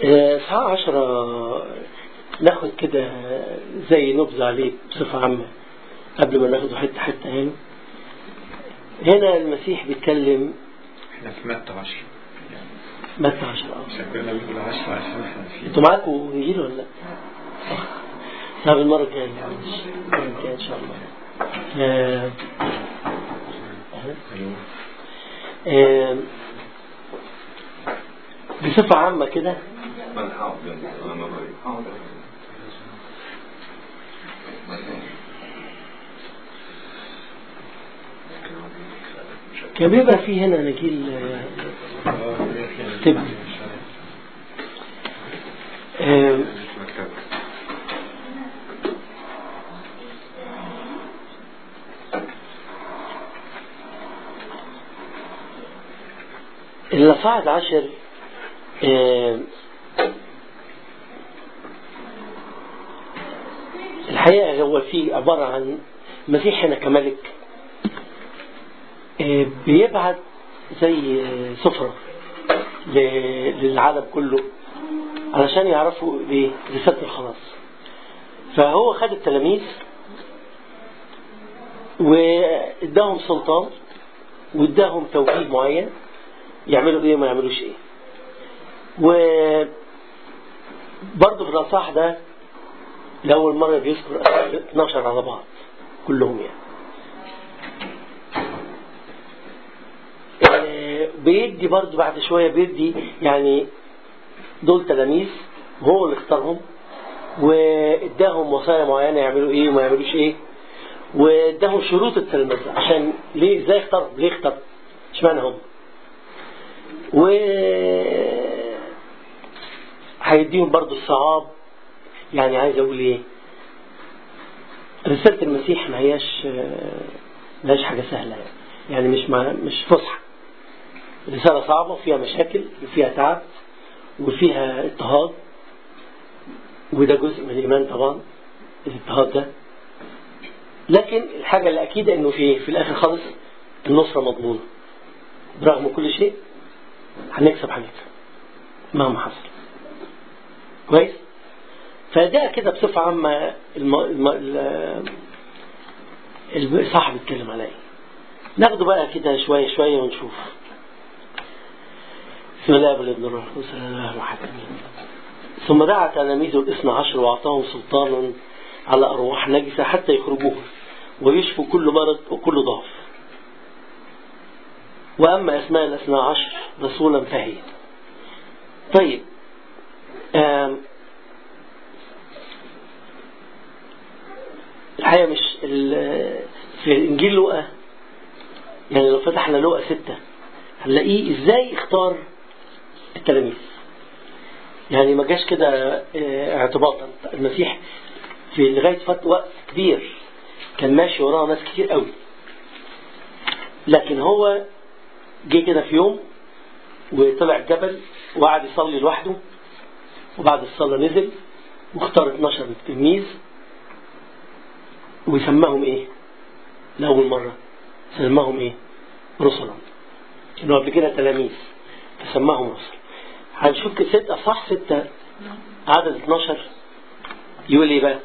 الساعة عشرة ناخد كده زي نبذة عليه بصفة عامة قبل ما ناخده حتة حتة يعني هنا المسيح بيتكلم احنا في متى 10 متى عشرة اه عشان كنا بنقول 10 عشان احنا في انتوا معاكم انجيل ولا لا؟ طب المرة الجاية معلش المرة الجاية ان شاء الله آه، ايوه آه، بصفة عامة كده من حافظ أنا مريض كان بيبقى في هنا نجيل آه، تبقى. آه، مكتب الصاعد عشر آه، الحقيقة هو فيه عبارة عن مسيح هنا كملك آه، بيبعت زي آه، سفرة ل- للعالم كله علشان يعرفوا ايه رسالة الخلاص فهو خد التلاميذ واداهم سلطان واداهم توجيه معين يعملوا ايه وما يعملوش ايه و برضه في الأصح ده لأول مرة بيذكر 12 على بعض كلهم يعني آه، بيدي برضه بعد شوية بيدي يعني دول تلاميذ وهو اللي اختارهم واداهم وصايا معينة يعملوا ايه وما يعملوش ايه واداهم شروط التلمذة عشان ليه ازاي اختارهم ليه اختار اشمعنى هم و هيديهم برضو الصعاب يعني عايز اقول ايه رسالة المسيح ما هياش ما هياش حاجة سهلة يعني, يعني مش مع مش فصحى رسالة صعبة وفيها مشاكل وفيها تعب وفيها اضطهاد وده جزء من الإيمان طبعا الاضطهاد ده لكن الحاجة الأكيدة إنه في في الآخر خالص النصرة مضمونة برغم كل شيء هنكسب هنكسب مهما حصل كويس فده كده بصفة عامة الم... الم... ال... الصاحب بيتكلم على ايه ناخده بقى كده شوية شوية ونشوف بسم الله والابن الروح القدس الله الواحد امين ثم دعا تلاميذه الاثنى عشر واعطاهم سلطانا على ارواح نجسة حتى يخرجوها ويشفوا كل مرض وكل ضعف واما اسماء الاثنى عشر رسولا فهي طيب آم، الحقيقة مش ال- في إنجيل لوقا يعني لو فتحنا لوقا ستة هنلاقيه إزاي اختار التلاميذ يعني ما جاش كده آه، اعتباطا المسيح في لغاية فت وقت كبير كان ماشي وراه ناس كتير قوي لكن هو جه كده في يوم وطلع الجبل وقعد يصلي لوحده وبعد الصلاة نزل واختار 12 تلميذ ويسماهم ايه لأول مرة سماهم ايه رسلا كانوا قبل كده تلاميذ فسماهم رسل هنشوف كده ستة صح ستة عدد 12 يقول ايه بقى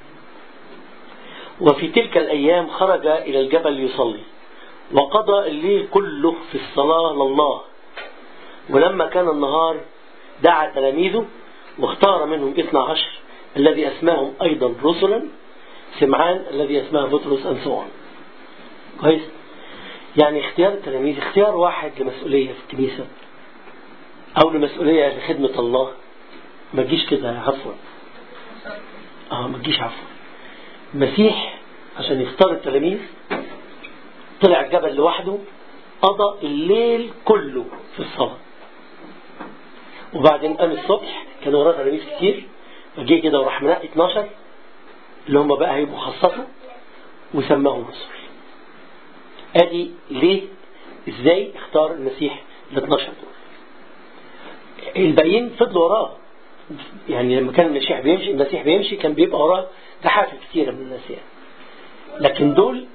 وفي تلك الأيام خرج إلى الجبل يصلي وقضى الليل كله في الصلاة لله ولما كان النهار دعا تلاميذه واختار منهم اثنا عشر الذي أسماهم أيضا رسلا سمعان الذي أسماه بطرس أن سوعا كويس يعني اختيار التلاميذ اختيار واحد لمسؤولية في الكنيسة أو لمسؤولية لخدمة الله ما تجيش كده عفوا اه ما تجيش عفوا المسيح عشان يختار التلاميذ طلع الجبل لوحده قضى الليل كله في الصلاة وبعدين قام الصبح كان وراه تلاميذ كتير فجه كده وراح منقي 12 اللي هم بقى هيبقوا خاصته وسماهم رسل ادي ليه ازاي اختار المسيح ال 12 دول الباقيين فضلوا وراه يعني لما كان المسيح بيمشي المسيح بيمشي كان بيبقى وراه زحافة كتيرة من الناس يعني لكن دول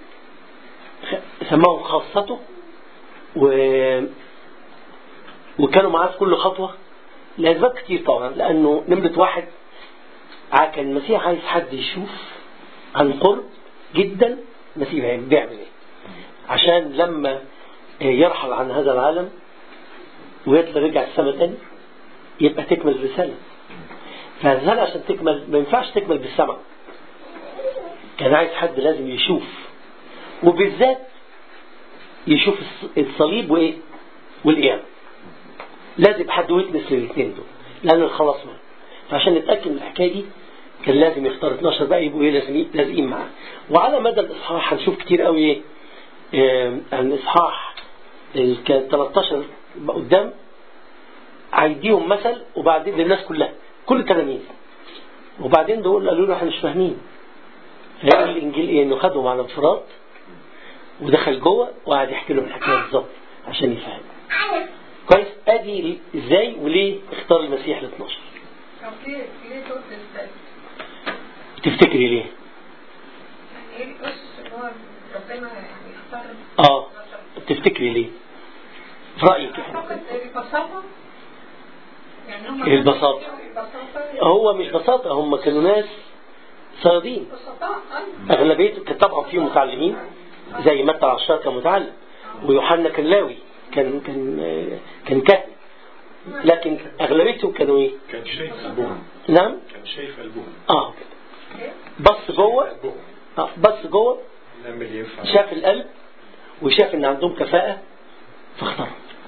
سماهم خاصته و... وكانوا معاه في كل خطوة لأسباب كتير طبعا لأنه نمرة واحد ع- كان المسيح عايز حد يشوف عن قرب جدا المسيح يعني بيعمل ايه عشان لما آه، يرحل عن هذا العالم ويطلع يرجع السماء تاني يبقى تكمل الرسالة فالرسالة عشان تكمل ما ينفعش تكمل بالسمع كان عايز حد لازم يشوف وبالذات يشوف الص- الصليب وايه والقيامة لازم حد ويتنس للاثنين دول لأن الخلاص معه فعشان نتأكد من الحكاية دي كان لازم يختار 12 بقى يبقوا ايه لازم لازقين معاه وعلى مدى الإصحاح هنشوف كتير قوي ايه آم، عن الإصحاح ال- كان 13 بقى قدام هيديهم مثل وبعدين للناس كلها كل التلاميذ وبعدين دول قالوا له احنا مش فاهمين فيقول الانجيل ايه انه خدهم على انفراد ودخل جوه وقعد يحكي لهم الحكايه بالظبط عشان يفهم كويس ادي ازاي وليه اختار المسيح ال 12 طب ليه ليه دول بالذات؟ تفتكري ليه؟ يعني ايه الأس اللي هو ربنا يعني اختار اه تفتكري ليه؟ في رايك يعني أعتقد البساطة يعني هم البساطة. البساطة هو مش بساطه هم كانوا ناس صيادين بسطاء أيوة أغلبيته كان طبعا فيهم متعلمين زي متى العشار كان متعلم ويوحنا كان لاوي كان كان آه، كان كاهن لكن أغلبيتهم كانوا إيه؟ كان شايف قلبهم نعم؟ كان شايف قلبهم آه بص جوه قلبهم آه بص جوه لما اللي ينفع شاف القلب وشاف إن عندهم كفاءة فاختار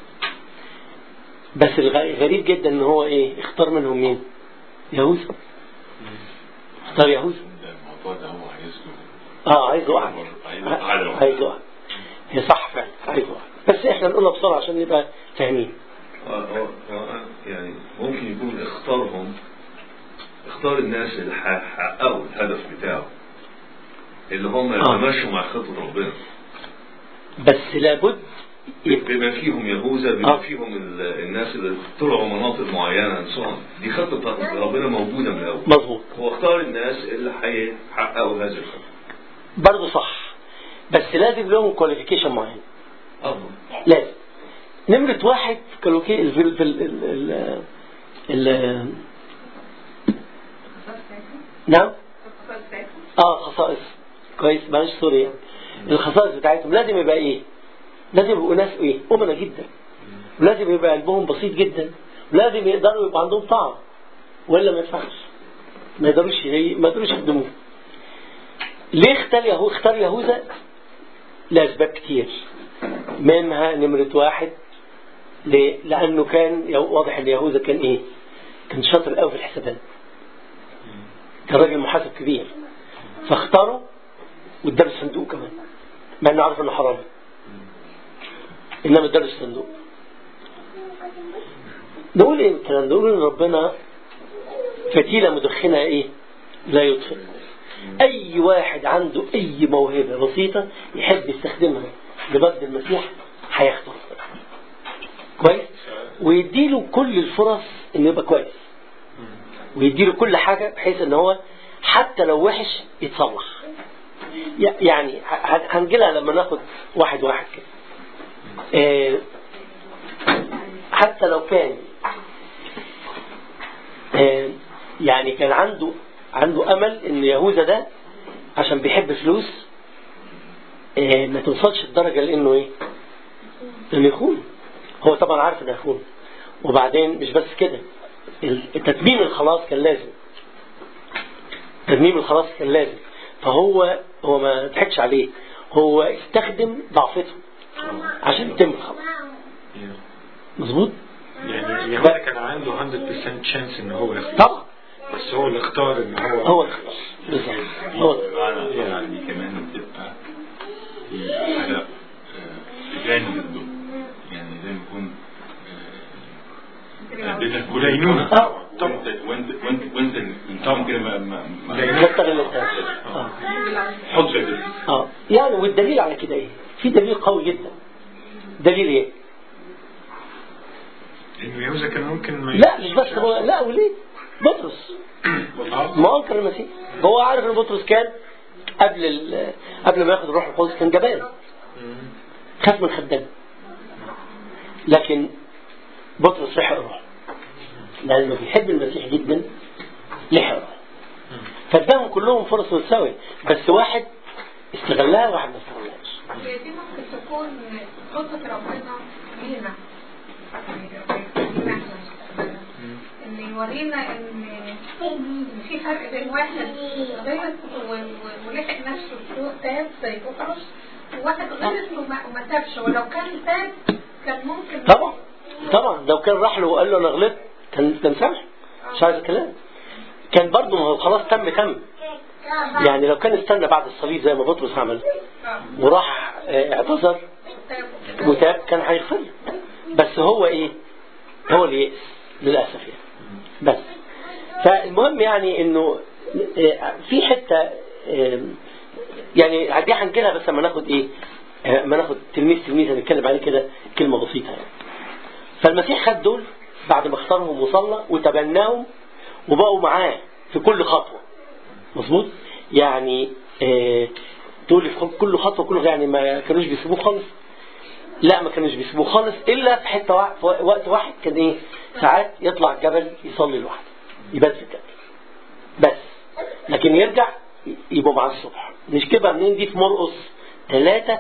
بس الغريب جدا إن هو إيه؟ اختار منهم مين؟ يهوذا اختار يهوذا الموضوع ده هو عايزه اه عايز يقع عايز يقع. عايز يقع هي صح فعلا عايز يقع بس احنا نقولها بسرعه عشان نبقى فاهمين آه، آه، آه، يعني ممكن يكون اختارهم اختار الناس اللي ح- حققوا الهدف بتاعه اللي هم آه. يتمشوا مع خطة ربنا بس لابد يبقى بما فيهم يهوذا آه. بما فيهم ال- الناس اللي طلعوا مناطق معينة and so on. دي خطة بتاعت ربنا موجودة من الأول مظبوط هو اختار الناس اللي هيحققوا هذه الخطة برضه صح بس لازم لهم كواليفيكيشن معين أفضل لازم نمرة واحد كالوكي ال ال ال ال ال نعم اه خصائص كويس معلش سوري يعني الخصائص بتاعتهم لازم يبقى ايه لازم يبقوا ناس ايه أمنا جدا ولازم يبقى قلبهم بسيط جدا ولازم يقدروا يبقى عندهم طاعة ولا ما ينفعش ما يقدروش ما يقدروش يخدموه ليه اختار يهو اختار يهوذا لأسباب كتير منها نمرة واحد ليه؟ لأنه كان يهو- واضح إن يهوذا كان إيه؟ كان شاطر قوي في الحسابات كان راجل محاسب كبير فاختاره واداله الصندوق كمان مع انه عارف انه حرام انما اداله الصندوق نقول ايه الكلام ده؟ نقول ان ربنا فتيله مدخنه ايه لا يطفئ اي واحد عنده اي موهبه بسيطه يحب يستخدمها لمجد المسيح هياخده كويس ويديله كل الفرص انه يبقى كويس ويديله كل حاجه بحيث ان هو حتى لو وحش يتصلح ي- يعني ه- هنجيلها لما ناخد واحد واحد كده آه، حتى لو كان آه، يعني كان عنده عنده امل ان يهوذا ده عشان بيحب فلوس آه، ما توصلش الدرجه لانه ايه؟ انه يخون هو طبعا عارف انه يخون وبعدين مش بس كده ال- تتميم الخلاص كان لازم تتميم الخلاص كان لازم فهو هو ما ضحكش عليه هو استخدم ضعفته عشان يتم الخلاص مظبوط يعني يهوذا كان عنده 100% chance ان هو يختار طبعا بس هو اللي اختار ان هو هو الخلاص بالظبط هو بمعنى يعني كمان بتبقى في حاجة آه، تجانب الضوء يعني زي ما يكون آه، اديتك كل دينونة. آه. وانت وانت وانت وانت انت كده ما ما ما دينونة. نستغل التاني. اه حط زي كده اه يعني والدليل على كده ايه؟ في دليل قوي جدا دليل ايه؟ انه يهوذا كان ممكن ما لا مش بس هو لا وليه؟ بطرس ما انكر المسيح هو عارف ان بطرس كان قبل ال- قبل ما ياخد الروح القدس كان جبان خاف من خدام لكن بطرس لحق الروح لأنه بيحب المسيح جدا لحقه فاداهم كلهم فرص متساوية بس واحد استغلها وواحد ما استغلهاش هي دي ممكن تكون خطة ربنا لينا يعني لينا إحنا. ان يورينا ان إن في فرق بين واحد غلط و- و- ولحق نفسه فوق تاب زي بطرس وواحد غلط وما وما تابش ولو كان تاب كان ممكن طبعا طبعا لو كان راح له وقال له انا غلطت كان كان سامح مش عايز الكلام كان برضه ما هو خلاص تم تم يعني لو كان استنى بعد الصليب زي ما بطرس عمل وراح آه، اعتذر تاب وتاب كان هيغفر له. بس هو ايه هو اللي يئس للاسف يعني بس فالمهم يعني انه آه، في حته آه، يعني دي هنجيلها بس لما ناخد ايه آه، لما ناخد تلميذ تلميذ هنتكلم عليه كده كلمه بسيطه يعني فالمسيح خد دول بعد ما اختارهم وصلى وتبناهم وبقوا معاه في كل خطوه مظبوط يعني آه، تقول لي في كل خطوه كل يعني ما كانوش بيسيبوه خالص لا ما كانوش بيسيبوه خالص الا في حته واحد في وقت واحد كان ايه ساعات يطلع الجبل يصلي لوحده يبات في الجبل بس لكن يرجع يبقوا معاه الصبح مش كده منين دي في مرقص ثلاثة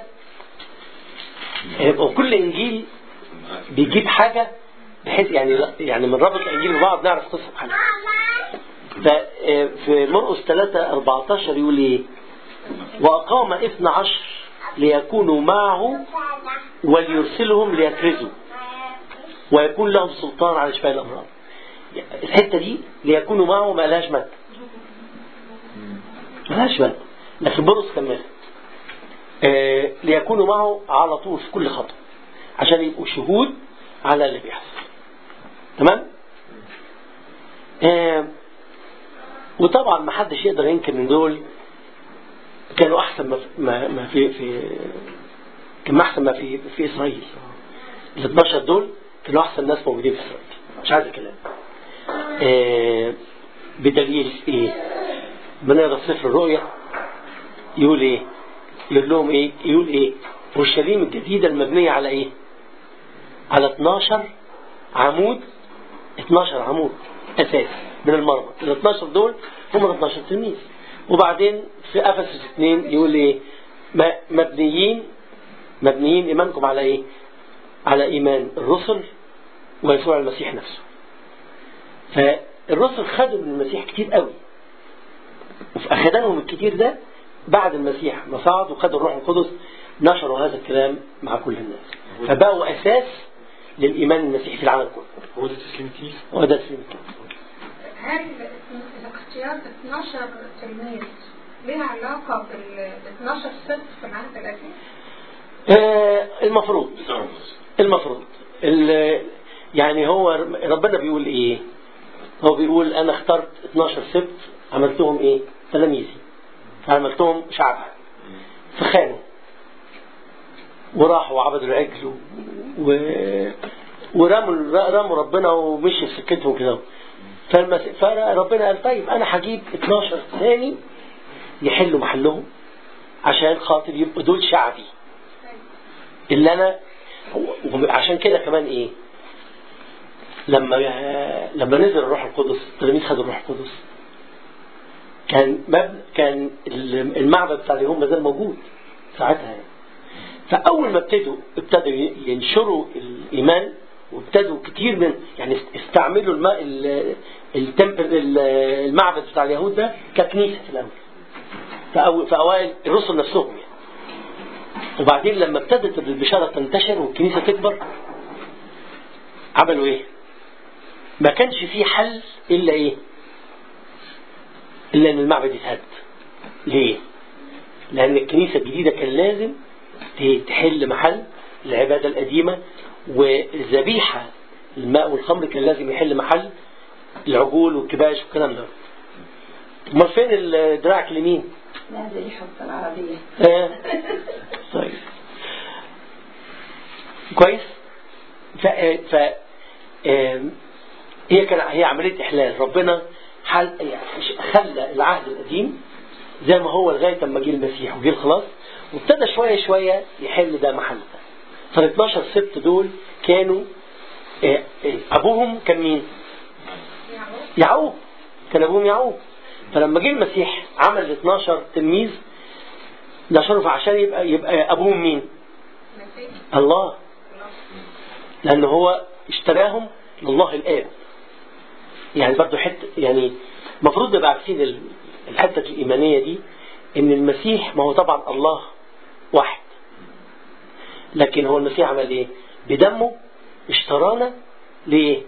يبقى كل انجيل بيجيب حاجة بحيث يعني يعني من ربط الانجيل ببعض نعرف قصة حاجة ففي مرقص 3 14 يقول ايه وأقام اثنى عشر ليكونوا معه وليرسلهم ليكرزوا ويكون لهم سلطان على شفاء الأمراض الحتة دي ليكونوا معه ما لهاش مد ما لهاش مد لكن بولس كملها آه ليكونوا معه على طول في كل خطوة عشان يبقوا شهود على اللي بيحصل تمام آه وطبعا ما حدش يقدر ينكر من دول كانوا احسن ما ما, ما في في كان احسن ما في في اسرائيل ال 12 دول كانوا احسن ناس موجودين في اسرائيل مش عايز الكلام آه بدليل ايه بنقرا سفر الرؤيا يقول ايه يقول لهم ايه يقول ايه اورشليم الجديده المبنيه على ايه على 12 عمود 12 عمود اساس من المرمى ال 12 دول هم ال 12 تلميذ وبعدين في افسس 2 يقول ايه م- مبنيين مبنيين ايمانكم على ايه على ايمان الرسل ويسوع المسيح نفسه فالرسل خدوا من المسيح كتير قوي وفي اخدانهم الكتير ده بعد المسيح ما صعد وخدوا الروح القدس نشروا هذا الكلام مع كل الناس فبقوا اساس للايمان المسيحي في العالم كله هو ده تسليم كيس وده تسليم الكنيسة. هل الاختيار 12 تلميذ ليها علاقة بال 12 سبت في العهد القديم؟ آه المفروض المفروض ال- يعني هو ربنا بيقول ايه هو بيقول انا اخترت 12 سبت عملتهم ايه تلاميذي عملتهم شعب فخانوا وراحوا وعبدوا العجل و... و... ورموا رموا ربنا ومشي في سكتهم كده فالمس... فربنا قال طيب انا هجيب 12 ثاني يحلوا محلهم عشان خاطر يبقوا دول شعبي اللي انا عشان كده كمان ايه لما لما نزل الروح القدس التلاميذ خدوا الروح القدس كان مبنى كان المعبد بتاع اليهود ما زال موجود ساعتها يعني فاول ما ابتدوا ابتدوا ينشروا الايمان وابتدوا كتير من يعني استعملوا الماء التمبل المعبد بتاع اليهود ده ككنيسه في الاول فأول في اوائل الرسل نفسهم يعني وبعدين لما ابتدت البشاره تنتشر والكنيسه تكبر عملوا ايه؟ ما كانش في حل الا ايه؟ الا ان المعبد يتهد. ليه؟ لان الكنيسه الجديده كان لازم تحل محل العباده القديمه والذبيحه الماء والخمر كان لازم يحل محل العجول والكباش والكلام ده. امال فين دراعك اليمين؟ لا زي حب العربية آه. طيب كويس ف, ف... آه، هي كان هي عمليه احلال ربنا حل يعني خلى العهد القديم زي ما هو لغايه اما جه المسيح وجه الخلاص وابتدى شويه شويه يحل ده محل ده فال 12 سبت دول كانوا آه، آه، ابوهم كان مين؟ يعقوب كان ابوهم يعقوب فلما جه المسيح عمل 12 تلميذ نشروا عشان يبقى يبقى ابوهم مين؟ المسيح الله لأن هو اشتراهم لله الآب يعني برضو حتة يعني المفروض نبقى عارفين ال- الحتة الإيمانية دي إن المسيح ما هو طبعا الله واحد لكن هو المسيح عمل إيه؟ بدمه اشترانا لإيه؟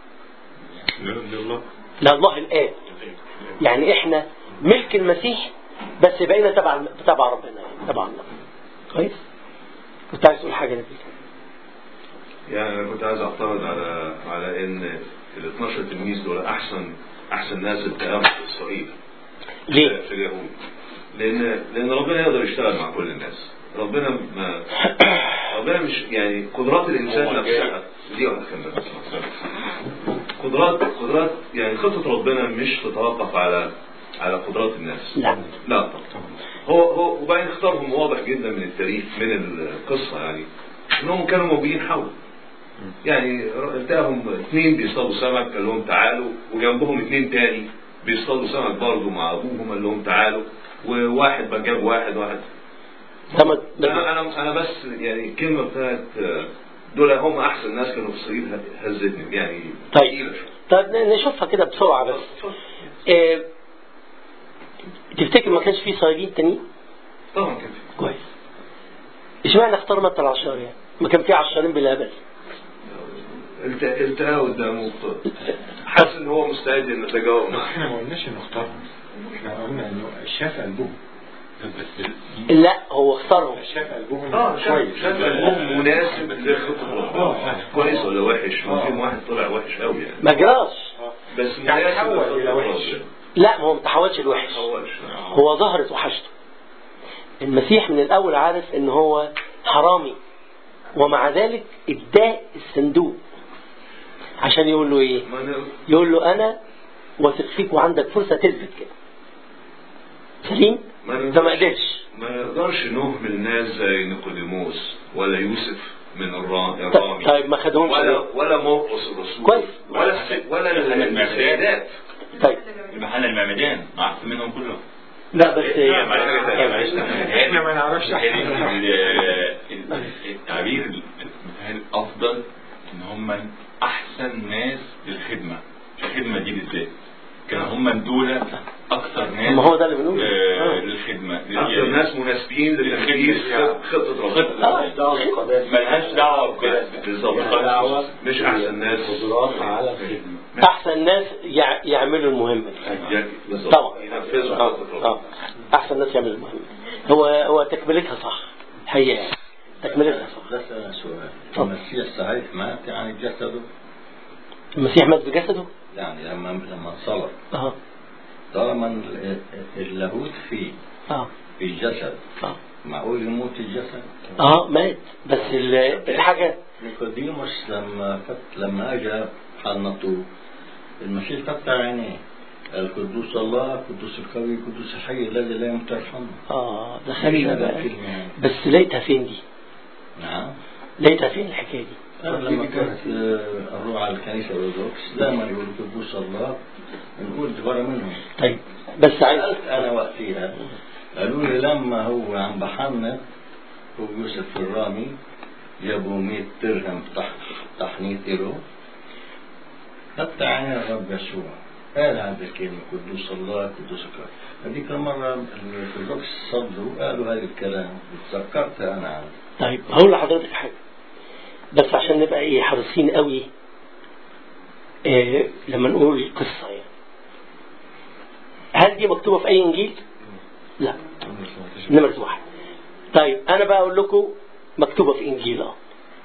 لله لله الآب يعني إحنا ملك المسيح بس بقينا تبع تبع ربنا يعني تبع الله كويس؟ كنت عايز تقول حاجة نبيل يعني انا كنت عايز اعترض على على ان ال 12 تلميذ دول احسن احسن ناس اتقاموا في اسرائيل ليه؟ في اليهود لان لان ربنا يقدر يشتغل مع كل الناس ربنا ما ربنا مش يعني قدرات الانسان نفسها دي واحده كمان بس قدرات قدرات يعني خطه ربنا مش تتوقف على على قدرات الناس لا لا طبعا هو هو وبعدين اختارهم واضح جدا من التاريخ من القصه يعني انهم كانوا موجودين حوله يعني التقاهم اثنين بيصطادوا سمك قال لهم تعالوا وجنبهم اثنين تاني بيصطادوا سمك برضه مع ابوهم قال لهم تعالوا وواحد بقى جاب واحد واحد تمام انا انا انا بس يعني الكلمه بتاعت آه، دول هم احسن ناس كانوا في اسرائيل هزتني يعني طيب. تقيلة شوية. طيب نشوفها كده بسرعة بس اه تفتكر ما كانش فيه صيادين تانيين؟ طبعا كان في كويس اشمعنى اختار متى العشار يعني؟ ما كان في عشارين بالهبل الت- التقى قدامه حاسس ان هو مستعد ان يتجاوب معاه احنا ما قلناش انه اختارهم احنا قلنا انه شاف قلبهم بس لا هو اختارهم شاف قلبهم اه شاف كويس شاف المهم مناسب لخطه ربنا كويس ولا وحش ما في واحد طلع وحش قوي يعني ما جراش بس يعني مناسب تحول لخطة إلى وحش. ربنا. لا ما هو ما تحولش لوحش تحولش. هو ظهرت وحشته المسيح من الاول عارف ان هو حرامي ومع ذلك اداه الصندوق عشان يقول له ايه ما ن- يقول له انا واثق فيك وعندك فرصه تثبت كده سليم ما ده ما نقدرش قدرش ما نقدرش نهمل ناس زي نيقوديموس ولا يوسف من الرا- طيب, الرامي طيب ما خدهمش ولا ليه؟ ولا مرقس الرسول كويس. ولا الس- ولا السيدات طيب المحل المعمدان أحسن منهم كلهم لا بس لا، معلش، إيه، معلش. احنا ما نعرفش ال- احنا ال- التعبير المثال الافضل ان هم احسن ناس للخدمه الخدمه دي بالذات كانوا هم دول اكثر ناس ما هو ده اللي بنقوله. آه، آه. للخدمه اكثر ناس مناسبين لتنفيذ خطه ربنا آه. ملهاش دعوه بكده بالظبط مش احسن ناس على الخدمة احسن ناس يع- يعملوا المهمه دي يعني بالظبط طبعا ينفذوا آه. خطه ربنا آه. احسن ناس يعملوا المهمه هو هو تكملتها صح الحقيقه يعني. تكملتها صح بس أنا سؤال طب. المسيح صحيح مات يعني جسده المسيح مات بجسده يعني لما لما صلب اه طالما ال- اللاهوت فيه اه في الجسد اه معقول يموت الجسد؟ اه مات بس ال- الحاجه نيقوديموس لما فت لما اجى حنطوه المسيح فتح عينيه القدوس الله قدوس القوي قدوس الحي الذي لا يموت يرحمه اه دخلنا هذا بقى الكلمة يعني. بس لقيتها فين دي؟ نعم لقيتها فين الحكايه دي؟ أنا لما كنت آه، أروح على الكنيسة الأرثوذكس دائما يقولوا قدوس الله نقول ورا منهم طيب بس عايز سألت أنا وقتها قالوا لي لما هو عم بحنط هو يوسف الرامي جابوا 100 درهم تح تحنيط له فتح عين الرب يسوع قال هذه الكلمة قدوس الله قدوس الله هذيك المرة الأرثوذكس صدوا قالوا هذا الكلام تذكرت أنا عنه طيب هقول لحضرتك حاجه بس عشان نبقى ايه حريصين قوي إيه لما نقول القصه يعني هل دي مكتوبه في اي انجيل؟ لا نمرة واحد طيب انا بقى اقول لكم مكتوبه في انجيل اه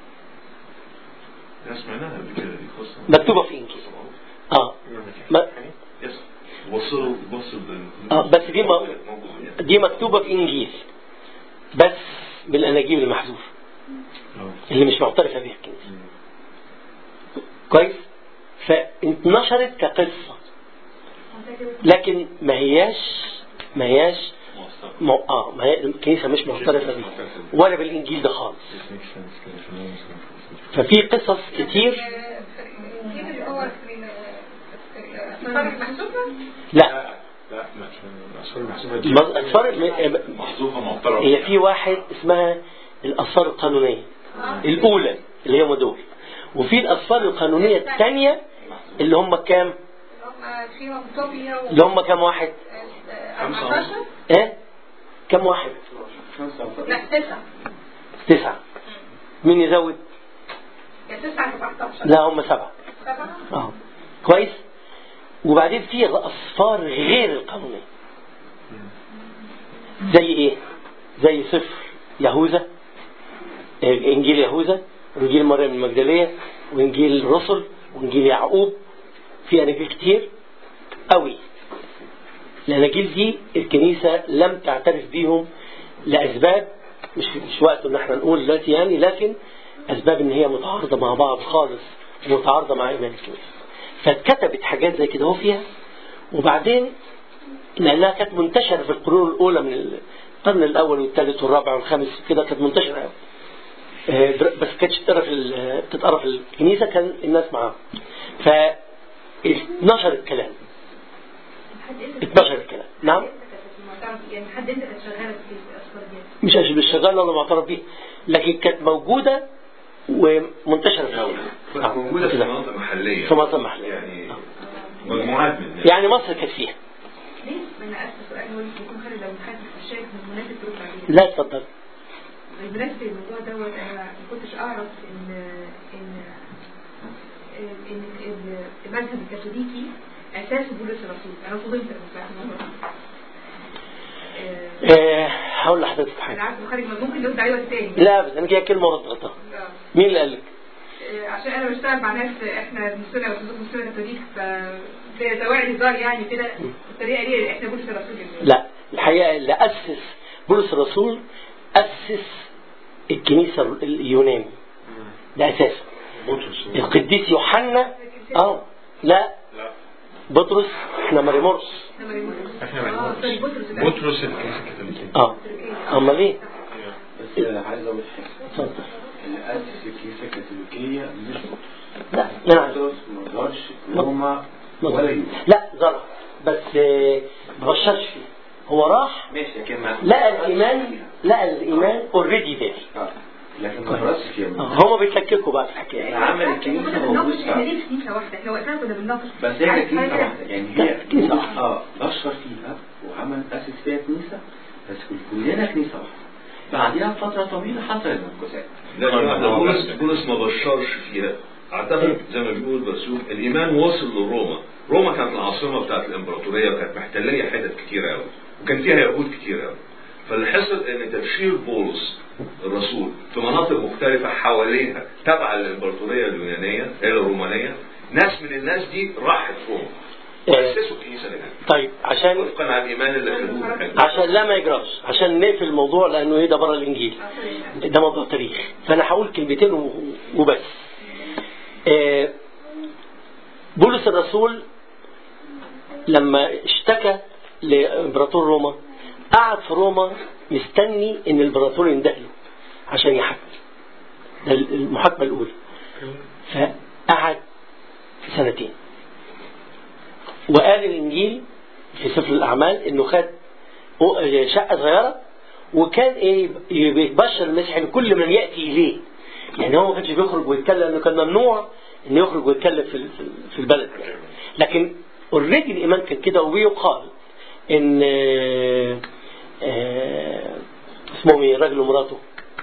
ناس سمعناها قبل كده دي قصه مكتوبه في انجيل اه ما يس وصلوا وصل آه، بس دي ما- دي مكتوبه في انجيل بس بالاناجيل المحذوفه اللي مش معترفه بيها الكنيسه كويس فانتشرت كقصه لكن ما هياش ما هياش مو... اه ما هي الكنيسه مش معترفه بيها ولا بالانجيل ده خالص ففي قصص كتير في الانجيل اللي هو في ال- في الاثار الأسفار المحسوبة لا لا ما- الأسفار المحسوبة دي مز- أسفار م- محذوفة معترف هي في واحد اسمها الأسفار القانونية الأولى اللي هم دول وفي الأسفار القانونية الثانية اللي هم كام؟ هم فيهم توبيا و اللي هم كام واحد؟ آه، 14 إيه؟ كام واحد؟ لا تسعة تسعة مين يزود؟ يا تسعة يا 14 لا هم سبعة سبعة اه كويس وبعدين في الأسفار غير القانونية زي ايه زي سفر يهوذا آه، انجيل يهوذا وانجيل مريم المجدلية وانجيل الرسل وانجيل يعقوب في اناجيل كتير قوي الاناجيل دي الكنيسة لم تعترف بيهم لاسباب مش مش وقت ان احنا نقول دلوقتي يعني لكن اسباب ان هي متعارضة مع بعض خالص ومتعارضة مع ايمان الكنيسة فاتكتبت حاجات زي كده هو فيها وبعدين لانها كانت منتشره في القرون الاولى من القرن الاول والثالث والرابع والخامس كده كانت منتشره قوي آه، بس كانتش بتقرا في ال- بتتقرا في الكنيسه كان الناس معاها ف اتنشر الكلام اتنشر الكلام نعم يعني حد انت كانت شغاله في الاسفار دي مش عشان الشغال ولا معترف بيه لكن كانت موجوده ومنتشره في الأول. كانت موجودة في كده. مناطق محلية في مناطق محلية. يعني آه. مجموعات من الناس يعني مصر كانت فيها ليه؟ ما انا اسف سؤال هو يكون خالد لو حد شايف من المناسب ترد عليه لا اتفضل بالنسبه للموضوع دوت انا ما كنتش اعرف ان ان ان إن المذهب الكاثوليكي اساسه بولس الرسول انا فضلت بصراحه الموضوع ده. آه، آه، هقول لحضرتك انا حاجه عارفه خالد ما ممكن نرد عليه وقت تاني لا بس انا كده كلمه ورد غلطها آه. مين اللي قال لك؟ آه، عشان انا بشتغل مع ناس احنا مسلمه وصندوق مسلمه كاثوليك ف في دواعي هزار يعني كده الطريقه دي احنا بولس الرسول جدا. لا الحقيقة اللي أسس بولس الرسول أسس الكنيسة اليوناني ده أساسه بطرس القديس يوحنا اه لا بطرس احنا مريمورس إنما يقول- احنا اه سوري بطرس الأول. بطرس الكنيسة الكاثوليكية اه امال ايه؟ بس عايز اقول حاجه اتفضل اللي اسس الكنيسه الكاثوليكيه مش لا لا نعم. بطرس ما ظهرش روما ولا يوم لا ظهر بس آه، ما بشرش فيه هو راح ماشي لكن ما لقى الايمان لقى الايمان اوريدي ذير آه. لكن ما درسش فيها هما بيتلككوا بقى في الحكايه عمل كنا الكنيسه بنناقش موجود احنا فيها ليه في كنيسه واحده احنا وقتها كنا بنناقش بس هي عارف كنيسه حاجة؟ واحده يعني لا، هي كنيسة واحدة. اه بشر فيها وعمل اسس فيها كنيسه بس كلنا كنيسه واحده بعدها فتره طويله حصل المنكسات لا لا لا بولس بولس ما بشرش فيها اعتقد زي ما بيقول برسوم الايمان وصل لروما روما كانت العاصمه بتاعت الامبراطوريه وكانت محتليه حتت كتيره قوي وكان فيها يهود كتير قوي فاللي حصل ان تبشير بولس الرسول في مناطق مختلفه حواليها تبع الامبراطوريه اليونانيه هي الرومانيه ناس من الناس دي راحت روما واسسوا الكنيسه هناك طيب عشان وفقا على الايمان اللي خدوه هناك. عشان لا ما يجراش عشان نقفل الموضوع لانه ايه ده بره الانجيل ده موضوع تاريخ فانا هقول كلمتين و- وبس آه، بولس الرسول لما اشتكى لامبراطور روما قعد في روما مستني ان الامبراطور يندهله عشان يحكم ده المحاكمه الاولى فقعد سنتين وقال الانجيل في سفر الاعمال انه خد شقه صغيره وكان ايه بيبشر المسيح لكل من ياتي اليه يعني هو ما كانش بيخرج ويتكلم لانه كان ممنوع انه يخرج ويتكلم في في البلد يعني. لكن اوريدي الايمان كان كده وبيقال ان آه، آه، اسمهم ايه الراجل ومراته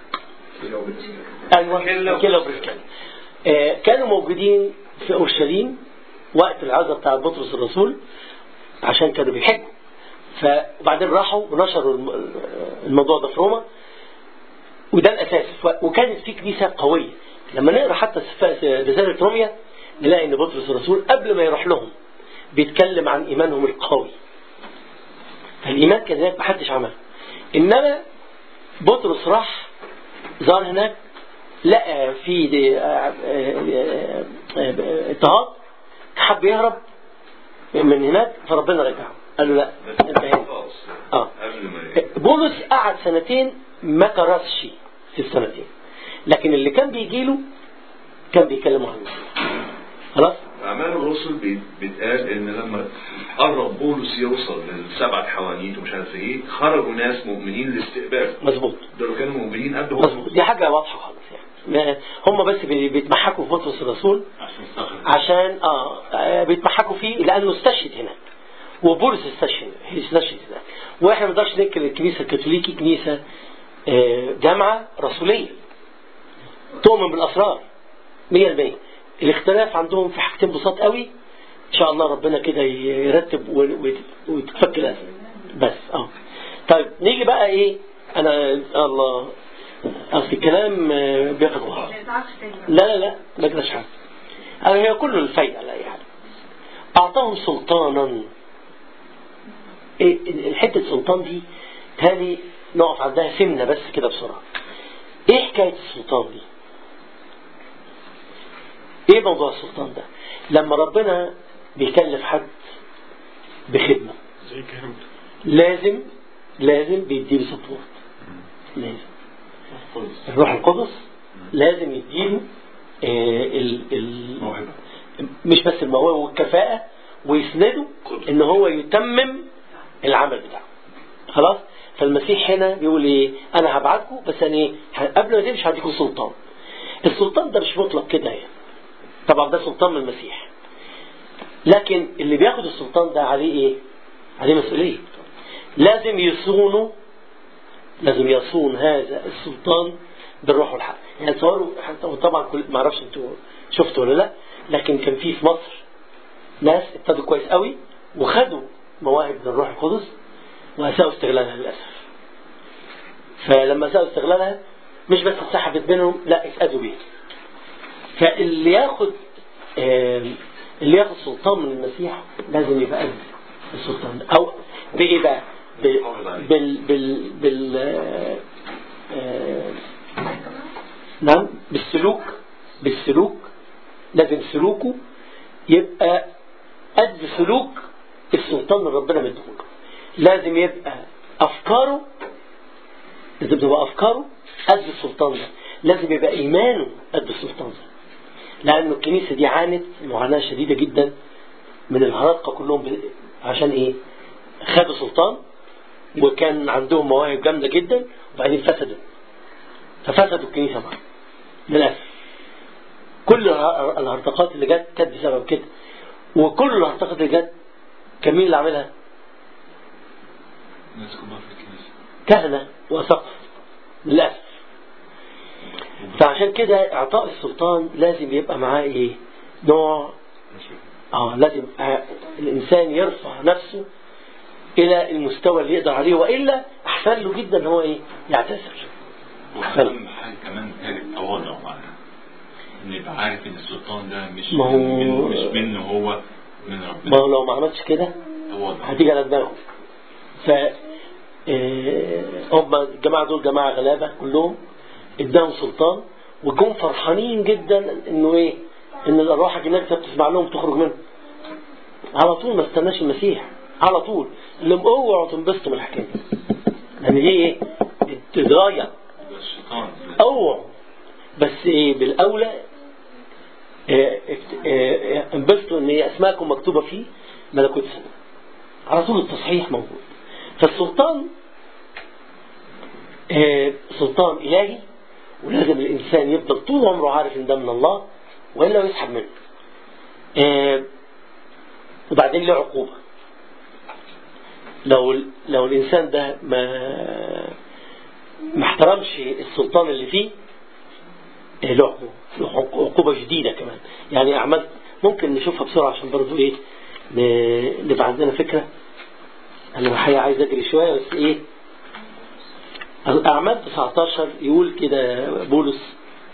ايوه كيلا وبريسكيلا آه، كانوا موجودين في اورشليم وقت العزة بتاع بطرس الرسول عشان كانوا بيحجوا فبعدين راحوا ونشروا الم- الموضوع ده في روما وده الاساس ف- وكانت في كنيسه قويه لما نقرا حتى سف- رساله روميا نلاقي ان بطرس الرسول قبل ما يروح لهم بيتكلم عن ايمانهم القوي فالايمان كذلك محدش عمله انما بطرس راح زار هناك لقى في دي- آه، آه، آه، اضطهاد حب يهرب من هناك فربنا رجعه قال له لا انت هنا خالص اه قبل ما بولس قعد سنتين ما كرسش في السنتين لكن اللي كان بيجي له كان بيكلمه عن المسيح. خلاص أعمال الرسل بي- بيتقال إن لما قرب بولس يوصل للسبعة حوانيت ومش عارف إيه خرجوا ناس مؤمنين لاستقبال مظبوط دول كانوا مؤمنين قد هو مظبوط دي حاجة واضحة خالص يعني ما- هم بس بي- بيتمحكوا في بطرس الرسول عشان يستغرب عشان اه آه، بيتمحكوا فيه لانه استشهد هناك وبولس استشهد استشهد هناك واحنا ما نقدرش ننكر الكنيسه الكاثوليكي كنيسه آه، جامعه رسوليه تؤمن بالاسرار 100% الاختلاف عندهم في حاجتين بساط قوي ان شاء الله ربنا كده يرتب و- و- وتتفك الازمه بس اه طيب نيجي بقى ايه انا الله اصل الكلام آه، بياخد وقت ما يزعلش تاني بقى. لا لا لا ما قدرش حاجة أنا هي كله الفايدة لا يعني أعطاهم سلطانا إيه الحتة سلطان دي تالي نقف عندها سمنة بس كده بسرعة إيه حكاية السلطان دي إيه موضوع السلطان ده لما ربنا بيكلف حد بخدمة زي كهنوت لازم لازم بيديله سبورت لازم الروح القدس لازم يديله آه، ال ال موهبة مش بس الموهبة والكفاءة ويسنده ان هو يتمم العمل بتاعه خلاص فالمسيح هنا بيقول ايه انا هبعتكم بس انا ايه ه- قبل ما تمشي هديكم سلطان السلطان ده مش مطلق كده يعني طبعا ده سلطان من المسيح لكن اللي بياخد السلطان ده عليه ايه عليه مسؤولية لازم يصونه لازم يصون هذا السلطان بالروح والحق يعني تصوروا حتى طبعا كل ما اعرفش انتوا شفتوا ولا لا لكن كان في في مصر ناس ابتدوا كويس قوي وخدوا مواهب من الروح القدس واساءوا استغلالها للاسف فلما اساءوا استغلالها مش بس اتسحبت منهم لا اتأذوا بيها فاللي ياخد آم، اللي ياخد سلطان من المسيح لازم يبقى قد السلطان ده او بايه بقى ب- بال بال بال آه، آه، نعم بالسلوك بالسلوك لازم سلوكه يبقى قد سلوك السلطان اللي ربنا مديهوله لازم يبقى افكاره لازم تبقى افكاره قد السلطان ده لازم يبقى ايمانه قد السلطان ده لأن الكنيسة دي عانت معاناة شديدة جدا من الهرطقة كلهم ب- عشان إيه؟ خدوا سلطان وكان عندهم مواهب جامدة جدا وبعدين فسدوا ففسدوا الكنيسة معاهم للأسف كل الهر- الهرطقات اللي جت كانت بسبب كده وكل الهرطقات اللي جت كان مين اللي عاملها؟ ناس كبار في الكنيسة كهنة وسقف للأسف فعشان كده إعطاء السلطان لازم يبقى معاه إيه؟ نوع اه لازم آه، الإنسان يرفع نفسه إلى المستوى اللي يقدر عليه وإلا أحسن له جدا إن هو إيه؟ يعتذر وأهم حاجة كمان كان التواضع معاها إن يبقى عارف إن السلطان ده مش ما هو- من مش منه هو من ما ربنا هو لو ما عملتش كده تواضع هتيجي على دماغه ف آه، هم الجماعة دول جماعة غلابة كلهم اداهم سلطان وجم فرحانين جدا انه ايه ان الارواح الجنات تسمع لهم تخرج منهم على طول ما استناش المسيح على طول اللي اوعوا تنبسطوا من الحكايه دي لان دي ايه تتغير ده الشيطان اوعوا بس ايه بالاولى آه، اكت- آه، آه، انبسطوا ان هي اسماءكم مكتوبه فيه ملكوت السماء على طول التصحيح موجود فالسلطان آه، سلطان إلهي ولازم الإنسان يفضل طول عمره عارف إن ده من الله وإلا يسحب منه آه، وبعدين له عقوبة لو لو الإنسان ده ما ما احترمش السلطان اللي فيه آه، له عقوبة له عقوبة جديدة كمان يعني أعمال ممكن نشوفها بسرعة عشان برضو إيه ن- نبقى عندنا فكرة أنا الحقيقة عايز أجري شوية بس إيه الأعمال 19 يقول كده بولس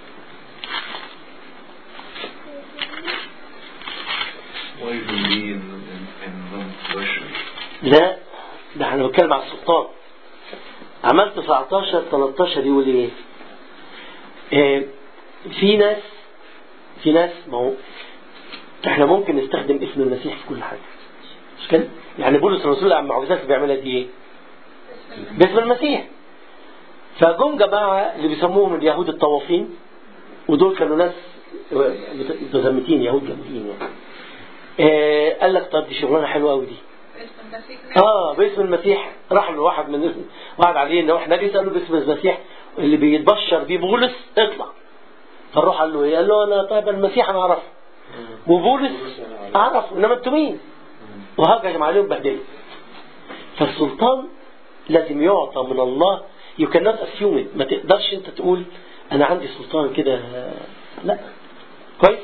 ويل لي إن إن لم تبشر لا ده احنا بنتكلم على السلطان أعمال 19 13 يقول إيه؟ آه، في ناس في ناس ما هو احنا ممكن نستخدم اسم المسيح في كل حاجة مش كده؟ يعني بولس الرسول على المعجزات اللي بيعملها دي ايه؟ باسم المسيح فجم جماعة اللي بيسموهم اليهود الطوافين ودول كانوا ناس متزمتين يهود جامدين يعني آه قال لك طب دي شغلانه حلوه قوي دي اسم المسيح اه باسم المسيح راح له واحد من واحد عليه ان واحد نبي ساله باسم المسيح اللي بيتبشر بيه بولس اطلع فالروح قال له ايه؟ قال له انا طيب المسيح انا اعرفه وبولس اعرفه انما انتوا مين؟ وهجم عليهم بهدله فالسلطان لازم يعطى من الله you cannot assume it ما تقدرش انت تقول انا عندي سلطان كده لا كويس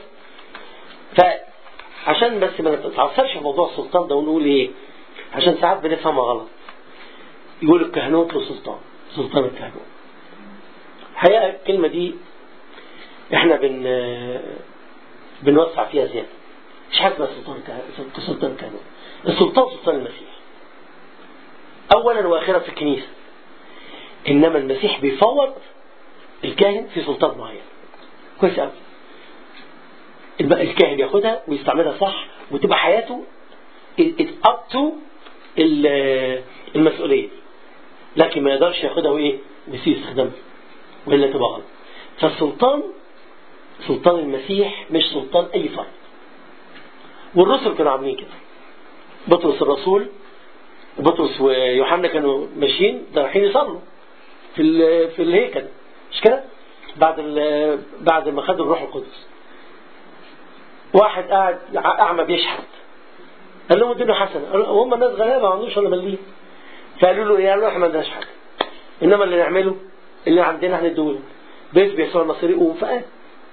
فعشان بس ما نتعصبش في موضوع السلطان ده ونقول ايه عشان ساعات بنفهمها غلط يقول الكهنوت له سلطان سلطان الكهنوت الحقيقة الكلمة دي احنا بن بنوسع فيها زيادة مش حاجة اسمها سلطان كه- سلطان كهنوت السلطان سلطان المسيح أولا وآخرا في الكنيسة إنما المسيح بيفوض الكاهن في سلطان معين كويس قوي الب- الكاهن ياخدها ويستعملها صح وتبقى حياته it's up to ال- المسؤولية لكن ما يقدرش ياخدها وايه ويسيء استخدامها وإلا تبقى غلط فالسلطان سلطان المسيح مش سلطان أي فرد والرسل كانوا عاملين كده بطرس الرسول بطرس ويوحنا كانوا ماشيين ده رايحين يصلوا في ال- في الهيكل مش كده؟ بعد ال- بعد ما خدوا الروح القدس واحد قاعد اعمى بيشحت قال لهم اديله حسنه قالوا هم ناس غلابه ما عندوش ولا مليم فقالوا له ايه؟ قالوا له احنا ما عندناش حاجه انما اللي نعمله اللي عندنا هنديه بيت بيسوع المصري يقوم فقام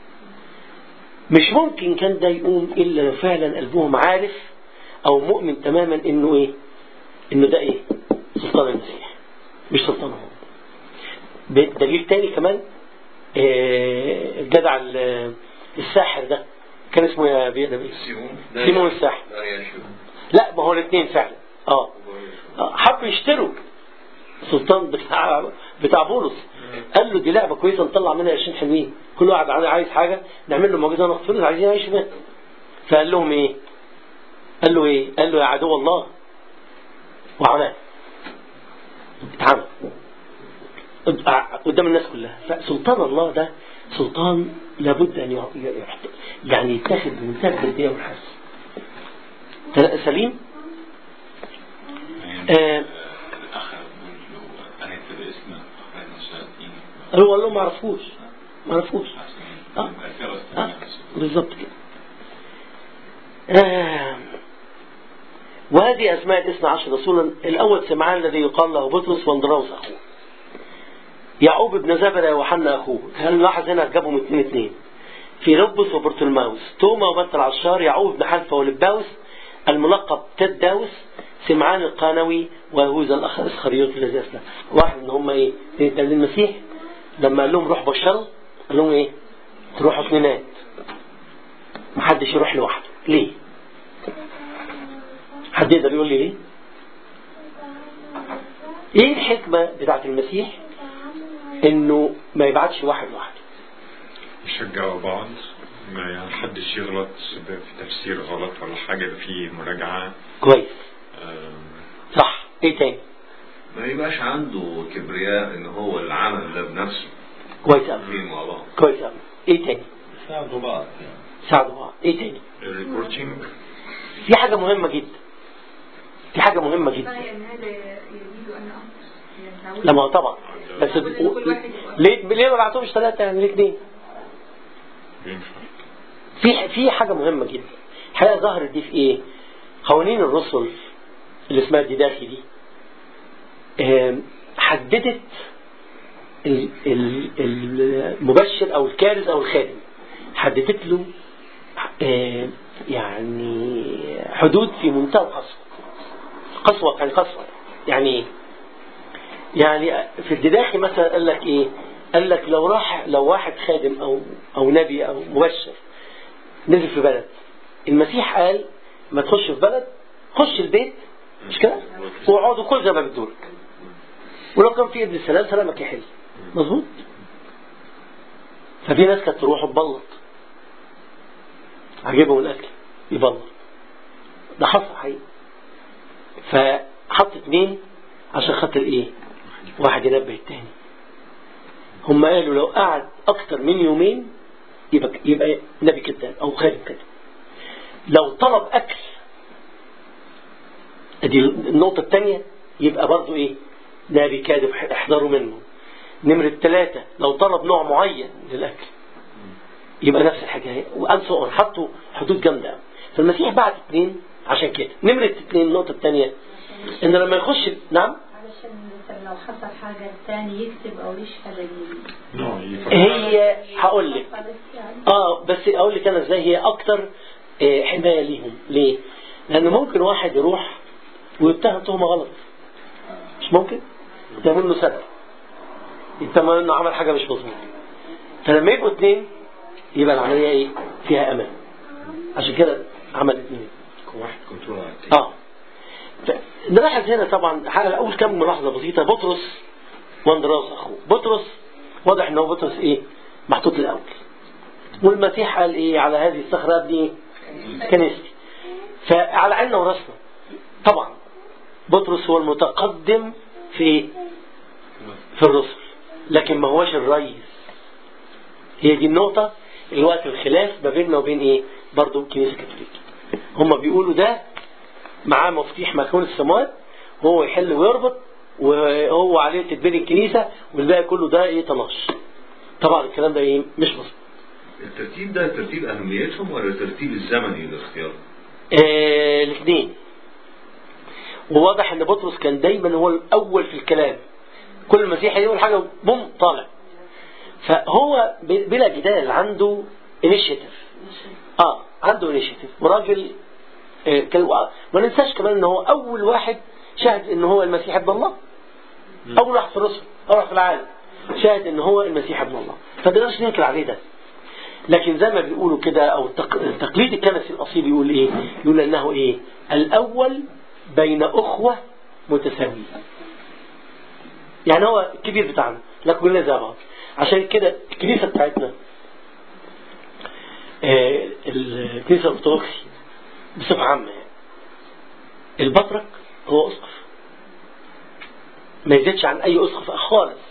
مش ممكن كان ده يقوم الا لو فعلا قلبهم عارف او مؤمن تماما انه ايه؟ انه ده ايه؟ سلطان المسيح مش سلطان هو دليل تاني كمان آه، الجدع ال- الساحر ده كان اسمه يا بيه نبيل سيمون سيمون الساحر لا ما هو الاثنين فعلا اه آه، حبوا يشتروا السلطان بتاع بتاع بولس قال له دي لعبه كويسه نطلع منها 20 حلوين كل واحد عايز حاجه نعمل له معجزه نغفر له عايزين يعيشوا بيها فقال لهم ايه؟ قال له ايه؟ قال له يا عدو الله وعمل اتعمل قدام الناس كلها فسلطان الله ده سلطان لابد ان يع- يع- يعني يتاخد بمنتهى الجديه والحس تلا- سليم آه. الأخ بيقول له أنا أكتب اسمك أخرج الشياطين هو قال لهم ما عرفوش ما عرفوش عشان آه. يبقى فيها آه. واستماع. بالظبط كده آه. وهذه أسماء الاثنى عشر رسولا الأول سمعان الذي يقال له بطرس واندراوس أخوه يعقوب بن زبدة وحنا أخوه هل نلاحظ هنا جابهم اثنين اثنين في لبس وبرتلماوس توما وبنت العشار يعقوب بن حلفة ولباوس الملقب تداوس سمعان القانوي ويهوذا الأخ إسخريوط الذي أسلم واحد من هم إيه؟ اثنين المسيح لما قال لهم روح بشروا قال لهم إيه؟ تروحوا اثنينات محدش يروح لوحده ليه؟ حد يقدر يقول لي ليه؟ ايه الحكمة بتاعت المسيح انه ما يبعتش واحد لوحده يشجعوا بعض ما يعني حدش يغلط في تفسير غلط ولا حاجة يبقى في مراجعة كويس آم، صح ايه تاني ما يبقاش عنده كبرياء ان هو اللي عمل ده بنفسه كويس قوي الاثنين مع بعض كويس قوي ايه تاني ساعدوا بعض يعني ساعدوا بعض ايه تاني الريبورتينج في حاجة مهمة جدا في حاجة مهمة جدا يعني هذا يريد أن أنقص يعني لما هو طبعا بس كل واحد يبقى- ليه ليه ما بعتهمش ثلاثة يعني ليه اثنين بينفع في في حاجة مهمة جدا الحقيقة ظهرت دي في ايه قوانين الرسل اللي اسمها الديداخي دي آم، حددت ال- ال- المبشر او الكارز او الخادم حددت له آم، يعني حدود في منتهى القسوة قسوة يعني قسوة يعني ايه يعني في الدداخي مثلا قال لك ايه قال لك لو راح لو واحد خادم او او نبي او مبشر نزل في بلد المسيح قال ما تخش في بلد خش البيت مش كده واقعدوا كل زي ما بدولك ولو كان في ابن سلام سلامك يحل مظبوط ففي ناس كانت تروح تبلط عجبهم الاكل يبلط ده حصل حقيقي فحط اتنين عشان خاطر ايه واحد ينبه التاني هم قالوا لو قعد اكتر من يومين يبقى يبقى نبي كذاب او خادم كذاب لو طلب أكل دي النقطة الثانية يبقى برضو إيه نبي كاذب احذروا منه نمرة ثلاثة لو طلب نوع معين للأكل يبقى نفس الحكاية وأنسوا حطوا حدود جامدة فالمسيح بعت اثنين عشان كده نمرة اثنين النقطة الثانية إن لما يخش نعم علشان مثلا لو حصل حاجة الثاني يكتب أو يشهد ال- نعم يفكر. هي هقول لك خلاص يعني اه بس اقول لك انا ازاي هي اكتر آه، حمايه ليهم ليه؟ لان ممكن واحد يروح ويتهم تهمه غلط مش ممكن؟ يعمل له سبب يتهم انه عمل حاجه مش مظبوطه فلما يبقوا اثنين يبقى العمليه ايه؟ فيها امان عشان كده عمل اثنين واحد كنترول على التاني. اه ف- نلاحظ هنا طبعا حاجه اول كم ملاحظه بسيطه بطرس واندراوس اخوه بطرس واضح ان هو بطرس ايه محطوط الاول والمسيح قال ايه على هذه الصخره ابني ايه كنيستي فعلى عيننا وراسنا طبعا بطرس هو المتقدم في ايه في الرسل لكن ما هوش الرئيس هي دي النقطة اللي وقت الخلاف ما بيننا وبين ايه برضو الكنيسة الكاثوليكية هم بيقولوا ده معاه مفتاح مكنون السماوات وهو يحل ويربط وهو عليه تدبير الكنيسة والباقي كله ده ايه طناش طبعا الكلام ده ايه مش مظبوط الترتيب ده ترتيب أهميتهم ولا الترتيب الزمني للاختيار؟ آه الاثنين وواضح ان بطرس كان دايما هو الاول في الكلام كل مسيحي يقول حاجه بوم طالع فهو ب- بلا جدال عنده انيشيتيف اه عنده انيشيتيف وراجل آه كان ما ننساش كمان ان هو اول واحد شهد ان هو المسيح ابن الله اول واحد في الرسل اول واحد في العالم شاهد ان هو المسيح ابن الله فما نقدرش ننكر عليه ده لكن زي ما بيقولوا كده او التق- التقليد الكنسي الاصيل يقول ايه يقول انه ايه الاول بين اخوه متساويين يعني هو الكبير بتاعنا لكن كلنا زي بعض عشان كده الكنيسه بتاعتنا آه، الكنيسه الارثوذكسي بصفه عامه يعني البطرك هو اسقف ما يزيدش عن اي اسقف خالص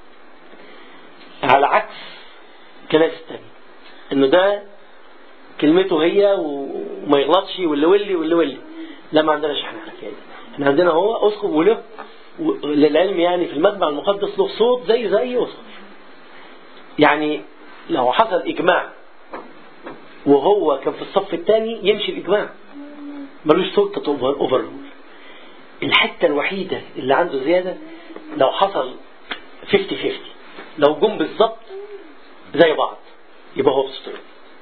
على عكس كنائس التانية انه ده كلمته هي وما يغلطش واللي ولي واللي ولي لا ما عندناش احنا الحكايه دي احنا عندنا هو اسقف وله و- للعلم يعني في المجمع المقدس له صوت زي زي اي اسقف يعني لو حصل اجماع وهو كان في الصف الثاني يمشي الاجماع ملوش سلطه اوفر اوفر الحته الوحيده اللي عنده زياده لو حصل 50 50 لو جم بالظبط زي بعض يبقى هو بصوتين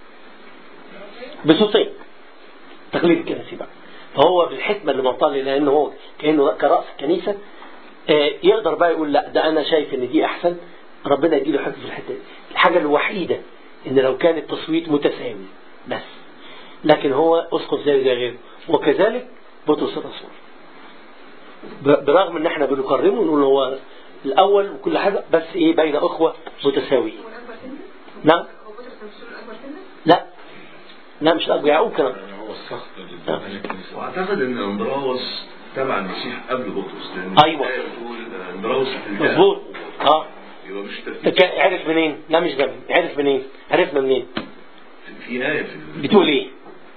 بصوتين تقليد الكنسي بقى فهو بالحكمة اللي معطاه لي لأنه هو كأنه كرأس الكنيسة آه، يقدر بقى يقول لا ده أنا شايف إن دي أحسن ربنا يديله حكمة في الحتة دي الحاجة الوحيدة إن لو كان التصويت متساوي بس لكن هو أسقط زي زي غيره وكذلك بطرس الرسول ب- برغم ان احنا بنكرمه ونقول هو الاول وكل حاجه بس ايه بين اخوه متساويين هو الأكبر سنا؟ نعم هو بطرس الرسول الأكبر سنا؟ لا لا مش الاب يعقوب كمان يعني هو الصخر اللي آه. بنى الكنيسة. واعتقد ان اندراوس تبع المسيح قبل بطرس لان أيوة. الآية بتقول اندراوس في الجنة. مظبوط اه يبقى مش ترتيب كان- عرف منين؟ لا مش ده عرف منين؟ عرفنا منين؟ في- في آية في ال- بتقول ايه؟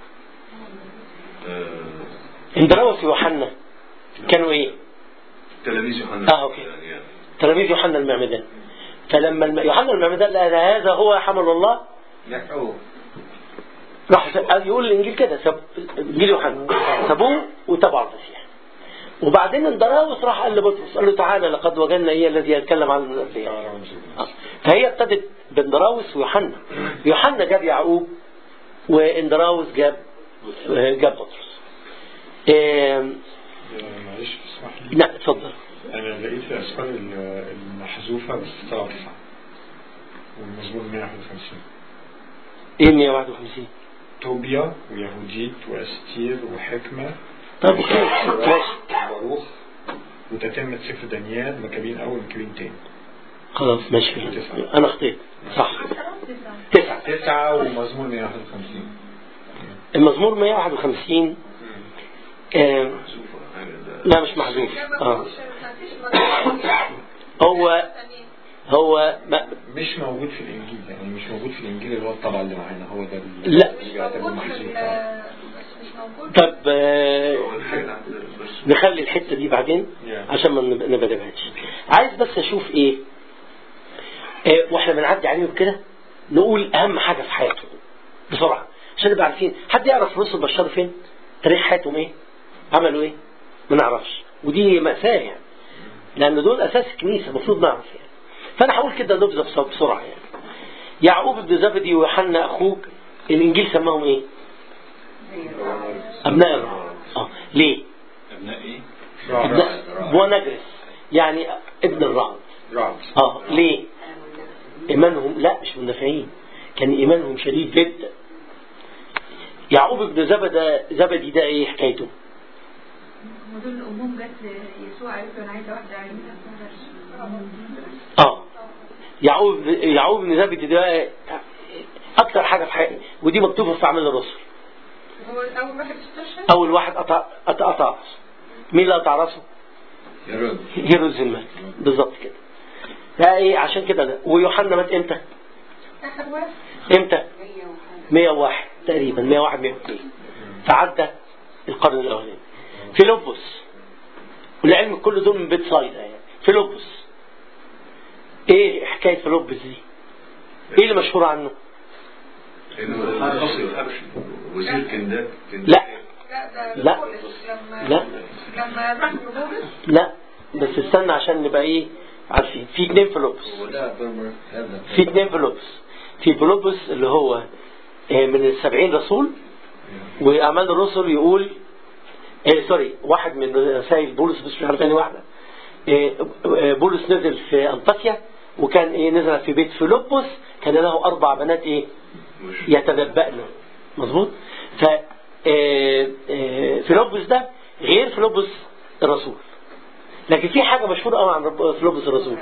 آه، اندراوس ويوحنا كانوا ايه؟ تلاميذ يوحنا آه، أوكي. يعني يعني تلاميذ يوحنا المعمدان فلما الم- يوحنا المعمدان قال هذا هو حمل الله لا هو راح س- قال يقول الانجيل كده سب... انجيل يوحنا سابوه وتبعوا المسيح وبعدين اندراوس راح قال لبطرس قال له تعالى لقد وجدنا ايه الذي يتكلم عن الانبياء آه. فهي ابتدت باندراوس ويوحنا يوحنا جاب يعقوب واندراوس جاب جاب بطرس آم، آه، معلش اسمح لي لا اتفضل انا لقيت الاسفار ال- المحذوفه بس طلع تسعه والمزمور 151 ايه 151 توبيا ويهوديت واستير وحكمه طب اوكي ماشي باروخ وتتمة سفر دانيال مكابين اول مكابين تاني خلاص ماشي انا اخطيت صح تسعة تسعة ومزمور 151 المزمور 151 آم، لا مش محذوف اه هو هو ما مش موجود في الانجيل يعني مش موجود في الانجيل اللي هو الطبع اللي معانا هو ده اللي لا. اللي بيعتبر محذوف آه. موجود طب آه، هو الحاجة عندنا بس نخلي الحتة دي بعدين Yeah. عشان ما نب- نبدأهاش عايز بس اشوف ايه آه، واحنا بنعدي عليهم كده نقول اهم حاجة في حياتهم بسرعة عشان نبقى عارفين حد يعرف رسل بشار فين تاريخ حياتهم ايه عملوا ايه ما نعرفش ودي مأساة يعني لان دول اساس الكنيسة المفروض نعرف يعني فانا هقول كده نبذة بس- بسرعة يعني يعقوب بن زبدي ويوحنا اخوك الانجيل سماهم ايه ابناء الرعد اه ليه ابناء ايه؟ ابناء بونجرس يعني ابن الرعد رعد اه ليه ايمانهم لا مش مندفعين كان ايمانهم شديد جدا يعقوب بن زبدة زبدي ده ايه حكايته هم دول امهم جت يسوع قالت له انا عايزه واحده عينها اه يعقوب يعقوب بن زبدي ده اكتر حاجه في حياتي ودي مكتوبه في اعمال الرسل هو اول واحد استشهد اول واحد قطع قطع قطع راسه مين اللي قطع راسه يرد هيرودز الملك بالظبط كده ده ايه عشان كده ده ويوحنا مات امتى اخر واحد امتى 101 تقريبا 101 102 فعدى القرن الاولاني فيلبس والعلم كل دول من بيت صيدا يعني فيلبس ايه حكايه فيلبس دي ايه اللي مشهور عنه انه القصر الحبشي وزير كنداك لا لا ده لا. بولس لما لا لما راح لبولس لا بس استنى عشان نبقى ايه عارفين في اتنين فيلبس وده برمر هذا في اتنين فيلبس في فيلبس اللي هو آه، من السبعين رسول وأعمال الرسل يقول آه سوري واحد من رسائل بولس بس مش عارف تاني واحدة آه، آه، بولس نزل في أنطاكيا وكان ايه نزل في بيت فيلبس كان له أربع بنات ايه يتنبأن مظبوط ف آه، آه، فيلبس ده غير فيلبس الرسول لكن في حاجة مشهورة قوي عن رب- فيلبس الرسول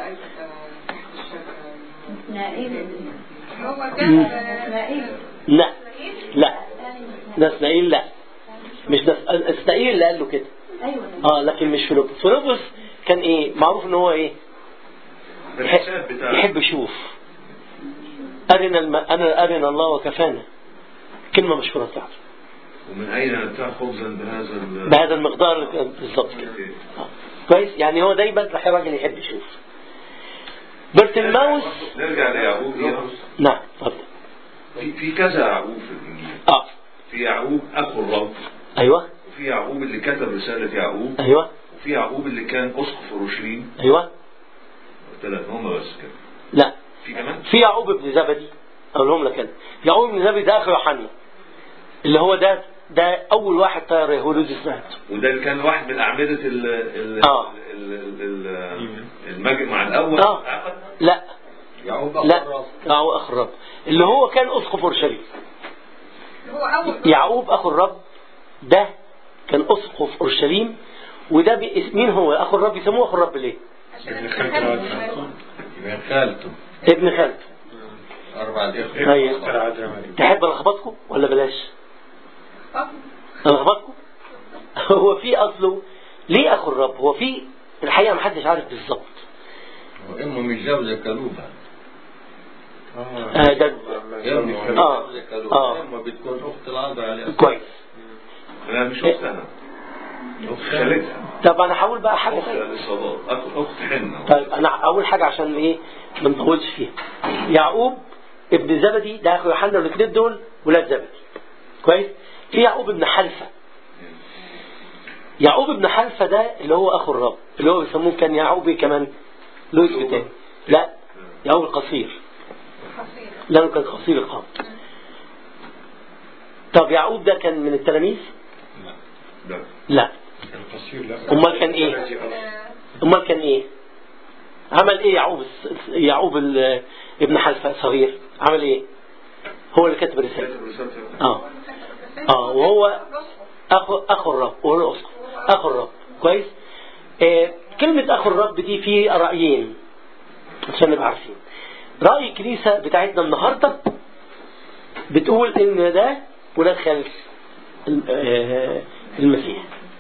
نائل هو كان نائل لا لا نسنائيل لا مش نس... اسنائيل اللي قال له كده ايوه اه لكن مش فيلبس فيلبس كان ايه معروف ان هو ايه الحساب بتاع يحب يشوف أرنا الم... أنا أرنا الله وكفانا كلمة مشهورة بتاعته ومن اين نبتاع خبزا بهذا ال- بهذا المقدار بالظبط كده آه. كويس يعني هو دايما تلاقي راجل يحب يشوف برتلماوس نرجع ليعقوب هنا. نعم اتفضل في في كذا يعقوب في الانجيل اه في يعقوب اخو الرب ايوه وفي يعقوب اللي كتب رسالة يعقوب ايوه وفي يعقوب اللي كان اسقف اورشليم ايوه ثلاثة هم بس كده لا في كمان في يعقوب بن زبدي اقولهم لك انا يعقوب بن زبدي ده اخو يوحنا اللي هو ده ده اول واحد طير يهودي سمعته وده اللي كان واحد من اعمدة ال ال آه. ال- ال- ال- المجمع الاول اه لا يعقوب لا أخو الرب. يعقوب اخو الرب اللي هو كان اسقف اورشليم هو اول يعقوب اخو الرب ده كان اسقف اورشليم وده بي... مين هو اخو الرب يسموه اخو الرب ليه عشان ابن خالته التخلف. ابن خالته ابن خالته أربعة إخوة أيوة. تحب الخبطكم ولا بلاش الخبطكم هو في اصله ليه اخو الرب هو في الحقيقه محدش عارف بالظبط وأمه متجوزة كلوبة آه ده أمه آه. متجوزة كلوبة آه. أمه بتكون أخت العذراء عليه كويس لا مش اختها اخت خالتها طب انا هقول بقى حاجه اخت تانية. اليصابات اخت اخت حنة طيب انا اول حاجه عشان ايه ما نطولش فيها يعقوب ابن زبدي ده اخو يوحنا الاثنين دول ولاد زبدي كويس في يعقوب ابن حلفه يعقوب ابن حلفه ده اللي هو اخو الرب اللي هو بيسموه كان يعقوب إيه كمان له اسم تاني لا يعقوب القصير خطير لانه كان قصير القامه طب يعقوب ده كان من التلاميذ ده لا القصير لا امال كان ايه امال كان ايه عمل ايه يعقوب الس- يعقوب ال- ابن حلفة صغير عمل ايه هو اللي كتب الرسالة كتب رسالة اه اه وهو اخو اخو الرب وهو الاسقف اخو الرب كويس آه كلمة اخو الرب دي في رأيين عشان نبقى عارفين رأي الكنيسة بتاعتنا النهاردة بتقول ان ده ولاد خالد الم- آه، المسيح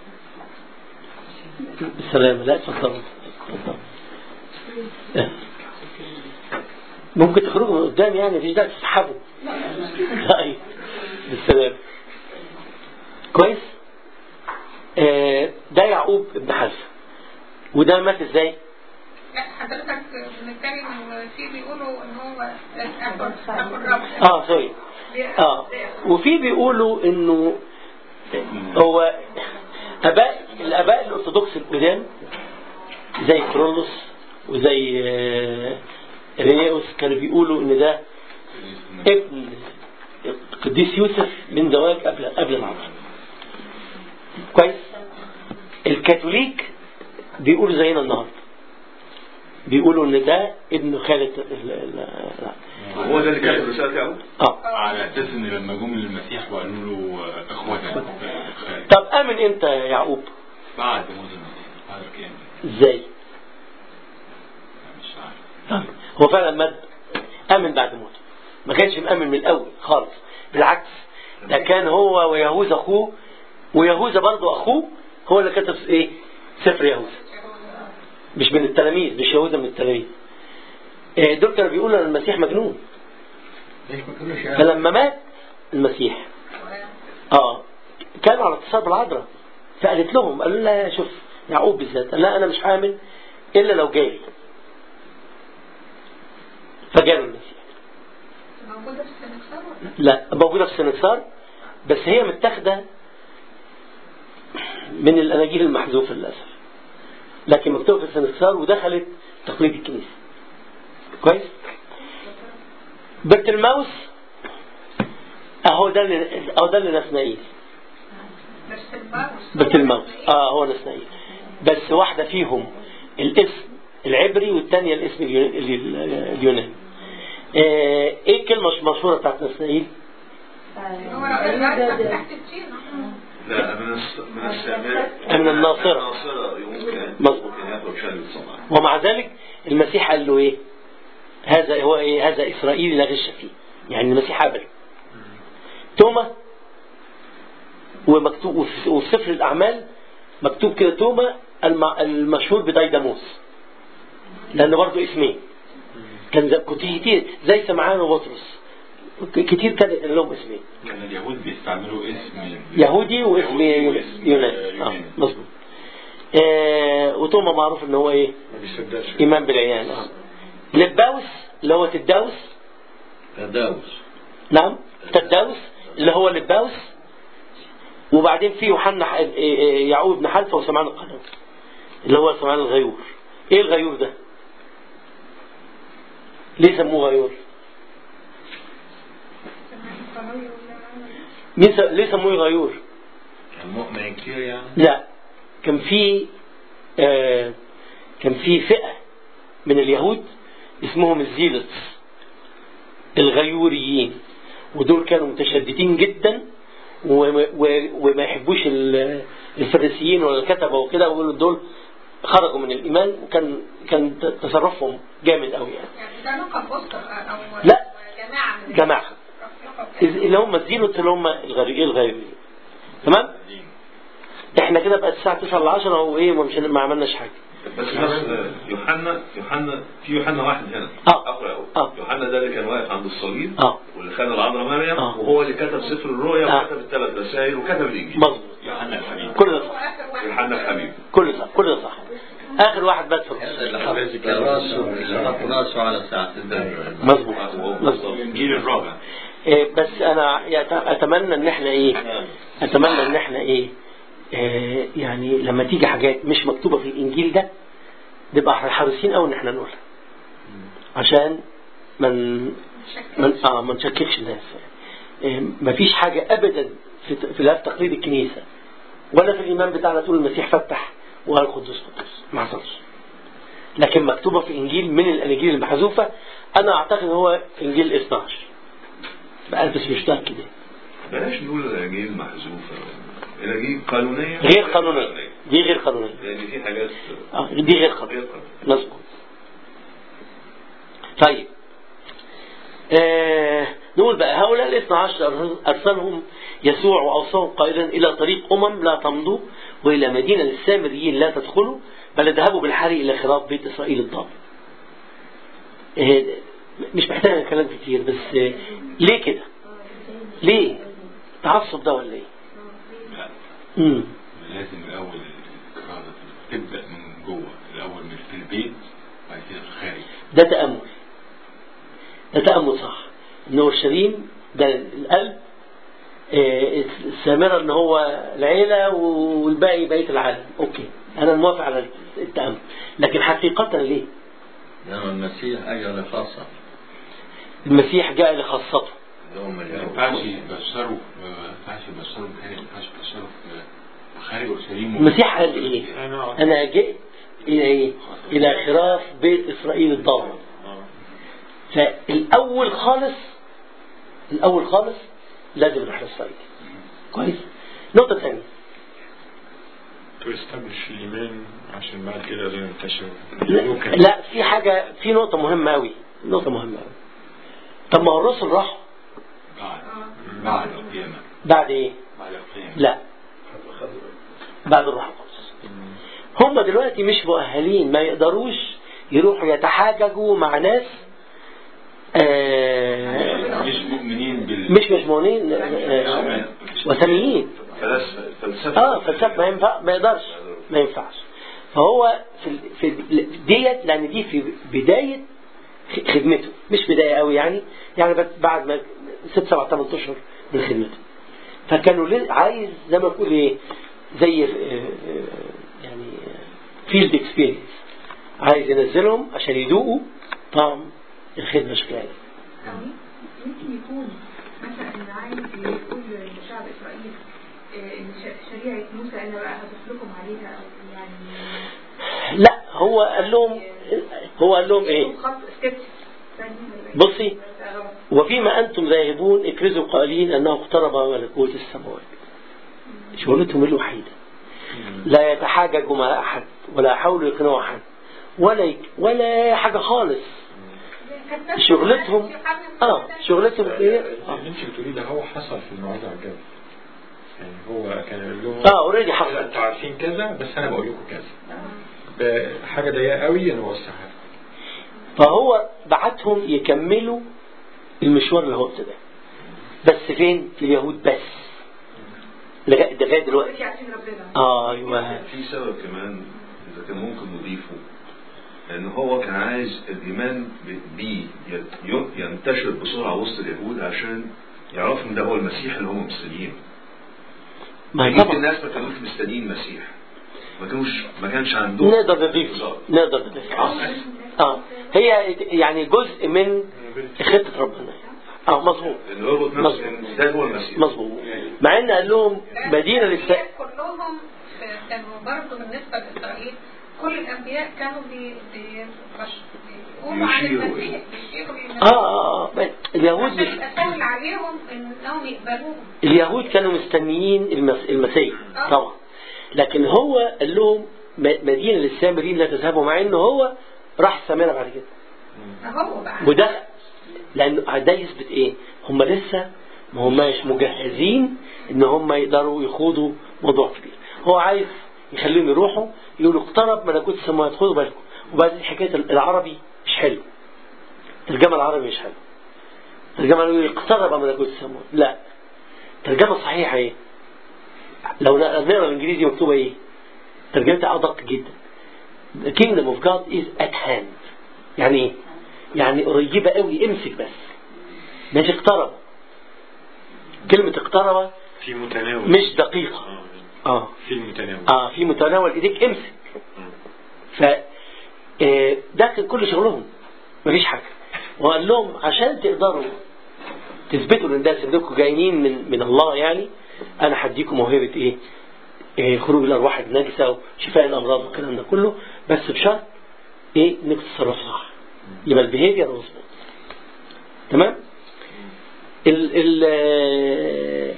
بالسلامة لا اتفضل اتفضل آه. ممكن تخرجوا من قدام يعني مفيش داعي تسحبوا طيب بالسلامة كويس آه ده يعقوب ابن حلفة وده مات ازاي لا حضرتك بنتكلم ان في بيقولوا ان هو اخو اخو الرب اه سوري اه وفي بيقولوا انه هو اباء الاباء الارثوذكس القدام زي كرولوس وزي آه، رينيوس كانوا بيقولوا ان ده ابن القديس يوسف من زواج قبل قبل العصر كويس الكاثوليك بيقولوا زينا النهارده بيقولوا ان ده ابن خالة ال- ال- هو ده اللي كان رسالة يعقوب اه على اساس ان لما جم للمسيح وقالوا له آه، اخوتك آه، خالد. طب امن امتى يا يعقوب بعد موت المسيح بعد القيامة ازاي مش عارف طيب هو فعلا مات امن بعد موته ما كانش مأمن من الاول خالص بالعكس ده كان هو ويهوذا اخوه ويهوذا برضه اخوه هو اللي كتب ايه سفر يهوذا مش من التلاميذ مش يهوذا من التلاميذ إيه دول كانوا بيقولوا ان المسيح مجنون ليش ما كانوش يعرفوا؟ فلما مات المسيح اه كانوا على اتصال بالعذراء فقالت لهم قالوا لها شوف يعقوب بالذات قال لا انا مش هعمل الا لو جالي فجالوا المسيح موجودة في السنكسار ولا لا موجودة في السنكسار بس هي متاخدة من الأناجيل المحذوفة للأسف لكن مكتوبة في السنكسار ودخلت تقليد الكنيسة كويس بيت الماوس اهو ده اللي اهو ده اللي نسنائيل بس الماوس بيت الماوس اه هو نسنائيل بس واحدة فيهم الاسم العبري والثانية الاسم اليون- اليون- اليوناني آه، ايه الكلمة المشهورة بتاعت نسنائيل؟ هو الراجل تحت الطينة لا من الس... من السامرة من الناصرة. الناصرة يمكن مظبوط. ممكن ياخد شان الصنع ومع ذلك المسيح قال له ايه هذا هو ايه هذا اسرائيلي لا غش فيه يعني المسيح قبل توما ومكتوب وفي وفي سفر الاعمال مكتوب كده توما الم- المشهور بدايداموس لان برضه اسمين كان زي- كتير زي سمعان وبطرس ك- كتير كان كان لهم اسمين كان اليهود بيستعملوا اسم يهودي واسم يهودي يوناني يوناني اه مظبوط آه وتوما معروف ان هو ايه ما بيصدقش إيمان بالعيان آه. لباوس اللي هو تداوس تداوس نعم تداوس اللي هو لباوس وبعدين في يوحنا ح- إيه- إيه يعقوب بن حلفة وسمعان القنوت اللي هو سمعان الغيور ايه الغيور ده ليه سموه غيور مين س... ليه سموه غيور كان مؤمن كثير يعني لا كان في آه كان في فئة من اليهود اسمهم الزيلتس الغيوريين ودول كانوا متشددين جدا وما و- وما يحبوش ال- الفريسيين ولا الكتبة وكده ويقولوا دول خرجوا من الإيمان وكان كان ت- تصرفهم جامد قوي يعني يعني ده لقب أسرة أو لا. جماعة من جماعة لقب اللي هم الزيلوت اللي هم الغري- الغيوريين تمام احنا كده بقى الساعة 9 ل 10 وايه ومش ما عملناش حاجة بس بس يوحنا يوحنا في يوحنا واحد هنا آه. اخو يعقوب آه. يوحنا ده اللي كان واقف عند الصليب اه واللي خان العذراء مريم آه. وهو اللي كتب سفر الرؤيا آه. وكتب الثلاث رسائل وكتب الانجيل مظبوط يوحنا الحبيب كل ده صح آخر واحد يوحنا الحبيب كل ده صح كل ده صح اخر واحد بات في النص. هذا اللي حط راسه اللي حط راسه على ساعة الدهر مظبوط مظبوط الانجيل الرابع إيه بس انا يت- اتمنى ان احنا ايه اتمنى ان احنا ايه آه، يعني لما تيجي حاجات مش مكتوبة في الانجيل ده نبقى حريصين قوي ان احنا نقولها عشان من من اه ما نشككش الناس إيه، مفيش حاجة ابدا في في لا في تقليد الكنيسة ولا في الايمان بتاعنا تقول المسيح فتح وقال قدوس قدوس ما حصلش لكن مكتوبة في انجيل من الاناجيل المحذوفة انا اعتقد هو انجيل 12 بقى بس مش متأكد يعني. بلاش نقول الاناجيل محذوفه الاناجيل قانونيه غير قانونية دي غير قانونية لان في حاجات اه دي غير قانونية غير قانونيه مظبوط طيب آه نقول بقى هؤلاء الاثنى عشر أرسلهم يسوع وأوصاهم قائلا إلى طريق أمم لا تمضوا وإلى مدينة السامريين لا تدخلوا بل اذهبوا بالحري إلى خراف بيت إسرائيل الضال آه مش محتاج كلام كتير بس آه ليه كده ليه تعصب ده ولا ايه لا مم. لازم الاول الكرازه تبدا من جوه الاول من في البيت بعد كده في الخارج ده تأمل ده تأمل صح ان اورشليم ده القلب آه، السامرة ان هو العيلة والباقي بقية العالم اوكي انا موافق على التأمل لكن حقيقة ليه لأن المسيح أجى لخاصة المسيح جاء لخاصته يوم ما اليوم ينفعش يبشروا ما ينفعش يبشروا مكان ما ينفعش يبشروا في خارج اورشليم المسيح قال ايه انا جئت الى ايه الى خراف بيت اسرائيل الضال فالاول خالص الاول خالص لازم نروح لاسرائيل كويس نقطة ثانية to establish الإيمان عشان بعد كده ده ينتشر لا, لا في حاجة في نقطة مهمة أوي نقطة مهمة أوي طب ما هو الرسل راحوا بعد بعد القيامه بعد ايه؟ بعد القيامه لا بعد الروح القدس هم دلوقتي مش مؤهلين ما يقدروش يروحوا يتحاججوا مع ناس آه مش مؤمنين بال مش مش مؤمنين آه وثنيين فلسفة فلسفة اه فلسفه ما ينفع ما يقدرش ما ينفعش فهو في ال- في ال- ديت لان دي في بدايه خ- خدمته مش بدايه قوي يعني يعني بس بعد ما ست سبع ثمان اشهر من خدمته فكانوا ليه- عايز زي ما تقول ايه زي آه، آه، يعني فيلد اكسبيرينس عايز ينزلهم عشان يذوقوا طعم الخدمه شكلها إيه. أو يمكن يكون مثلا عايز يقول لشعب إسرائيل آه، إن ش- شريعة موسى أنا بقى هتسلكم عليها أو يعني لا هو قال لهم هو قال لهم ايه خط ستيبس بصي وفيما أنتم ذاهبون اكرزوا قائلين أنه اقترب ملكوت السماوات شغلتهم الوحيدة لا يتحاججوا مع أحد ولا يحاولوا يقنعوا أحد ولا يك ولا حاجة خالص شغلتهم اه شغلتهم ايه آه. اللي انت بتقوليه ده هو حصل في الموعظة على الجبل يعني هو كان يقول لهم اه اوريدي حصل انتوا عارفين كذا بس انا بقول لكم كذا بحاجة ضيقة قوي انا بوسعها فهو بعتهم يكملوا المشوار اللي هو ابتداه بس فين في اليهود بس لغايه ده لغايه دلوقتي عارفين ربنا آه ايوه في سبب كمان إذا كان ممكن نضيفه لأن هو كان عايز الإيمان بيه ي- ينتشر بسرعة وسط اليهود عشان يعرفوا إن ده هو المسيح اللي هم مستنيينه. ما هي بقية طبعا الناس ما كانوش مستنيين المسيح. ما كانوش ما كانش عندهم نقدر نضيف بالظبط. نقدر نضيف اه هي يعني جزء من خطه ربنا اه مظبوط لأن يربط نفسه مظبوط. إن ده هو المسيح. مظبوط مع ان قال لهم مدينه للس كلهم في- كانوا برضه بالنسبة لإسرائيل كل الأنبياء كانوا بي بي بش- بيقولوا عن يشيروا المسيح بيشيروا للمسيح اه اه اه اليهود عشان مش يبقى سهل عليهم إنهم يقبلوه اليهود كانوا مستنيين المس... المسيح طبعا لكن هو قال لهم م- مدينه للسامريين لا تذهبوا مع انه هو راح السامره بعد كده هو بقى وده لانه ده يثبت ايه هم لسه ما هماش مجهزين ان هم يقدروا يخوضوا موضوع كبير هو عايز يخليهم يروحوا يقولوا اقترب ملكوت السماوات خدوا بالكم وبعدين حكايه العربي مش حلو ترجمه العربي مش حلو ترجمه يقول اقترب ملكوت السماوات لا ترجمه صحيحه ايه لو نقرا الانجليزي مكتوبه ايه ترجمتها ادق جدا The kingdom of God is at hand يعني ايه يعني قريبة قوي امسك بس مش اقترب كلمة اقترب في متناول مش دقيقة آه، اه في المتناول اه في متناول ايديك امسك ف آه، ده كان كل شغلهم مفيش حاجة وقال لهم عشان تقدروا تثبتوا للناس انكم جايين من من الله يعني انا هديكم موهبة ايه؟ إيه خروج الارواح النجسة وشفاء الامراض والكلام ده كله بس بشرط ايه انك تتصرفوا صح يبقى البيهيفير مظبوط تمام؟ ال ال آه،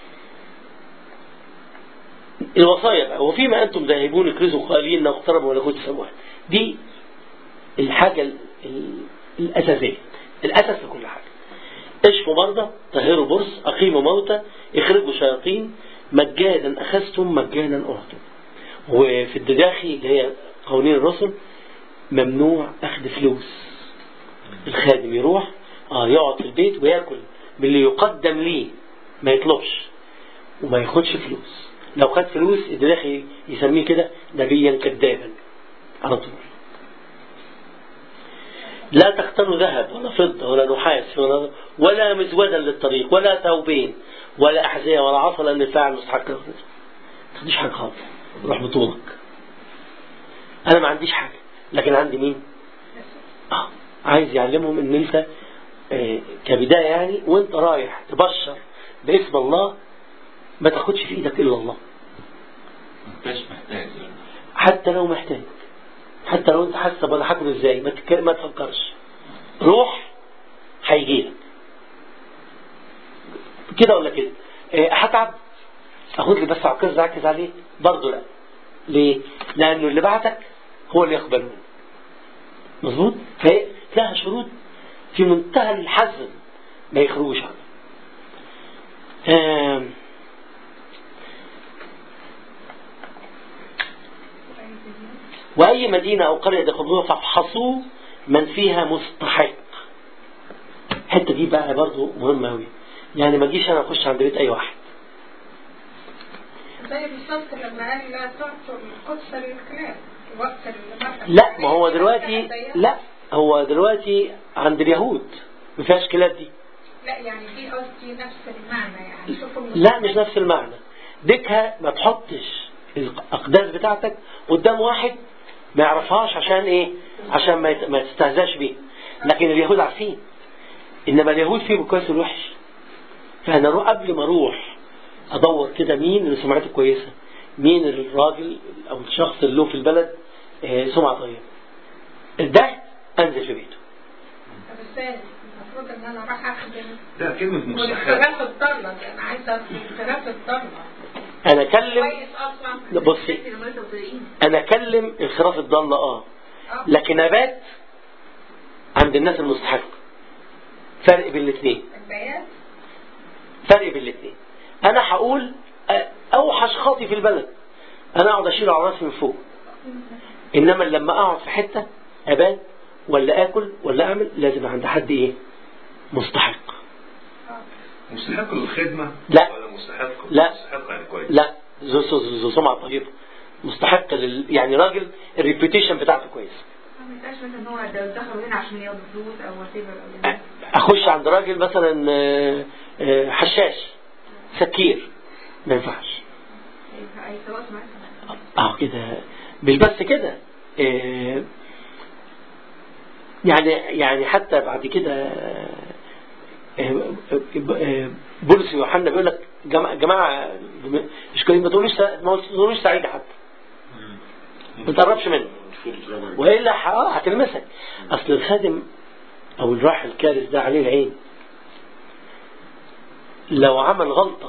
الوصايا بقى وفيما انتم ذاهبون اكرزوا قائلين انه اقترب ملكوت السماوات دي الحاجة ال- ال- الأساسية الأساس في كل حاجة اشفوا مرضى طهروا برص أقيموا موتى اخرجوا شياطين مجانا أخذتم مجانا أعطوا وفي الدداخي اللي هي قوانين الرسل ممنوع أخذ فلوس الخادم يروح اه يقعد في البيت وياكل باللي يقدم ليه ما يطلبش وما ياخدش فلوس لو خد فلوس اللي داخل يسميه كده نبيا كذابا على طول لا تقتنوا ذهب ولا فضة ولا نحاس ولا, ولا مزودا للطريق ولا ثوبين ولا أحذية ولا عصا لأن الفاعل مستحق ما تاخديش حاجة خالص روح بطولك أنا ما عنديش حاجة لكن عندي مين؟ آه. عايز يعلمهم إن أنت آه كبداية يعني وأنت رايح تبشر باسم الله ما تاخدش في إيدك إلا الله مش محتاج حتى لو محتاج حتى لو انت حاسس طب انا هاكل ازاي ما تك... ما تفكرش روح هيجيلك كده ولا كده اه هتعب اخد لي بس عكاز اعكز عليه برضه لا ليه لانه اللي بعتك هو اللي يقبل منه مظبوط فهي لها شروط في منتهى الحزم ما يخرجوش عنها اه وأي مدينة أو قرية دخلوها فافحصوا من فيها مستحق الحتة دي بقى برضو مهمة أوي يعني ما اجيش أنا أخش عند بيت أي واحد زي بالظبط لما قال لا تعطوا القدس للكلاب وقت المرأة لا ما هو دلوقتي لا هو دلوقتي عند اليهود ما فيهاش كلاب دي لا يعني في قصدي نفس المعنى يعني شوفوا لا مش نفس المعنى ديكها ما تحطش الأقداس بتاعتك قدام واحد ما يعرفهاش عشان ايه عشان ما يت- ما تستهزاش بيه لكن اليهود عارفين انما اليهود فيهم الكويس والوحش فانا أروح قبل ما اروح ادور كده مين اللي سمعته كويسه مين الراجل او الشخص اللي له في البلد آه، سمعه طيبه ده انزل في بيته طب ازاي المفروض ان انا راح اخدم لا كلمة مستحق والاختلاف الضالة انا عايزة الاختلاف الضالة انا اكلم كويس اصلا لا، بصي انا اكلم الخراف الضاله اه لكن ابات عند الناس المستحقه فرق بين الاثنين البيات فرق بين الاثنين انا هقول آه، اوحش خاطي في البلد انا اقعد اشيله على راسي من فوق انما لما اقعد في حته ابات ولا اكل ولا اعمل لازم عند حد ايه مستحق مستحق للخدمة لا. ولا مستحق لا. مستحق يعني كويس لا ذو ذو- ذو سمعه طيبه مستحق لل... يعني راجل الريبيوتيشن بتاعته كويس ما ينفعش مثلا ان هو ده دخلوا هنا عشان ياخدوا فلوس او وات او يعني اخش عند راجل مثلا آه، آه، حشاش سكير ما ينفعش هيتواصل معاك اه كده مش بس كده آه، يعني يعني حتى بعد كده آه، آه، آه، بولس ويوحنا بيقول لك جماعة, جماعة مش كويس ما تقولوش سع- ما تقولوش سعيد حتى ما تقربش منه والا ح- آه، هتلمسك اصل الخادم او الراح الكارث ده عليه العين لو عمل غلطة